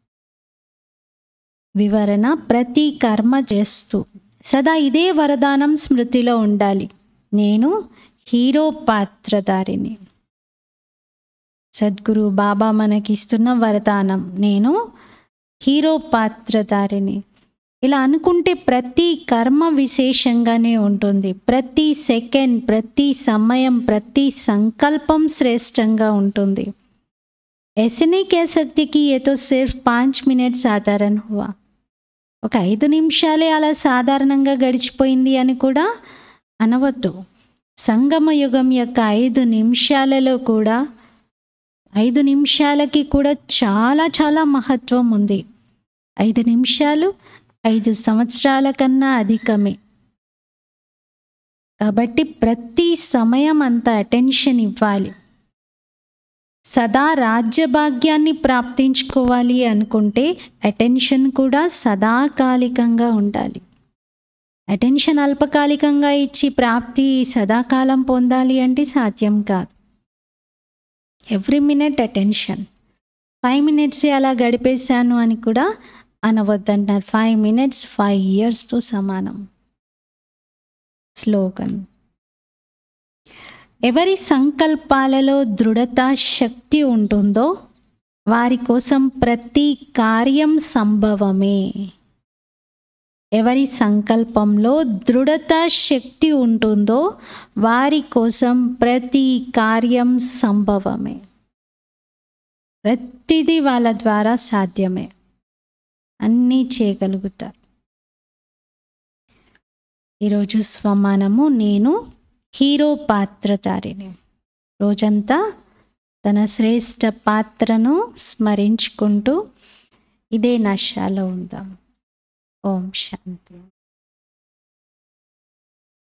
వివరణ ప్రతి కర్మ చేస్తూ సదా ఇదే వరదానం స్మృతిలో ఉండాలి నేను హీరో పాత్రధారిని సద్గురు బాబా మనకిస్తున్న వరదానం నేను హీరో పాత్రధారిని ఇలా అనుకుంటే ప్రతి కర్మ విశేషంగానే ఉంటుంది ప్రతి సెకండ్ ప్రతి సమయం ప్రతి సంకల్పం శ్రేష్టంగా ఉంటుంది ऐसे नहीं कह सकते कि ये तो सिर्फ पाँच मिनट साधारण हुआ ఒక ఐదు నిమిషాలే అలా సాధారణంగా గడిచిపోయింది అని కూడా అనవద్దు సంగమ యుగం యొక్క ఐదు నిమిషాలలో కూడా ఐదు నిమిషాలకి కూడా చాలా చాలా మహత్వం ఉంది ఐదు నిమిషాలు ఐదు సంవత్సరాల కన్నా అధికమే కాబట్టి ప్రతి సమయం అంత అటెన్షన్ ఇవ్వాలి సదా రాజ్యభాగ్యాన్ని ప్రాప్తించుకోవాలి అనుకుంటే అటెన్షన్ కూడా సదాకాలికంగా ఉండాలి అటెన్షన్ అల్పకాలికంగా ఇచ్చి ప్రాప్తి సదాకాలం పొందాలి అంటే సాధ్యం కాదు every minute attention five minutes అలా గడిపేశాను అని కూడా అనవద్దంటారు ఫైవ్ మినిట్స్ ఫైవ్ ఇయర్స్తో సమానం స్లోగన్ ఎవరి సంకల్పాలలో దృఢత శక్తి ఉంటుందో వారి కోసం ప్రతి కార్యం సంభవమే ఎవరి సంకల్పంలో దృఢత శక్తి ఉంటుందో వారి కోసం ప్రతి కార్యం సంభవమే ప్రతిదీ వాళ్ళ ద్వారా సాధ్యమే అన్నీ చేయగలుగుతారు ఈరోజు స్వమానము నేను హీరో పాత్రధారిని రోజంతా తన శ్రేష్ట పాత్రను స్మరించుకుంటూ ఇదే నశాలో ఉందాం ఓం శాంతి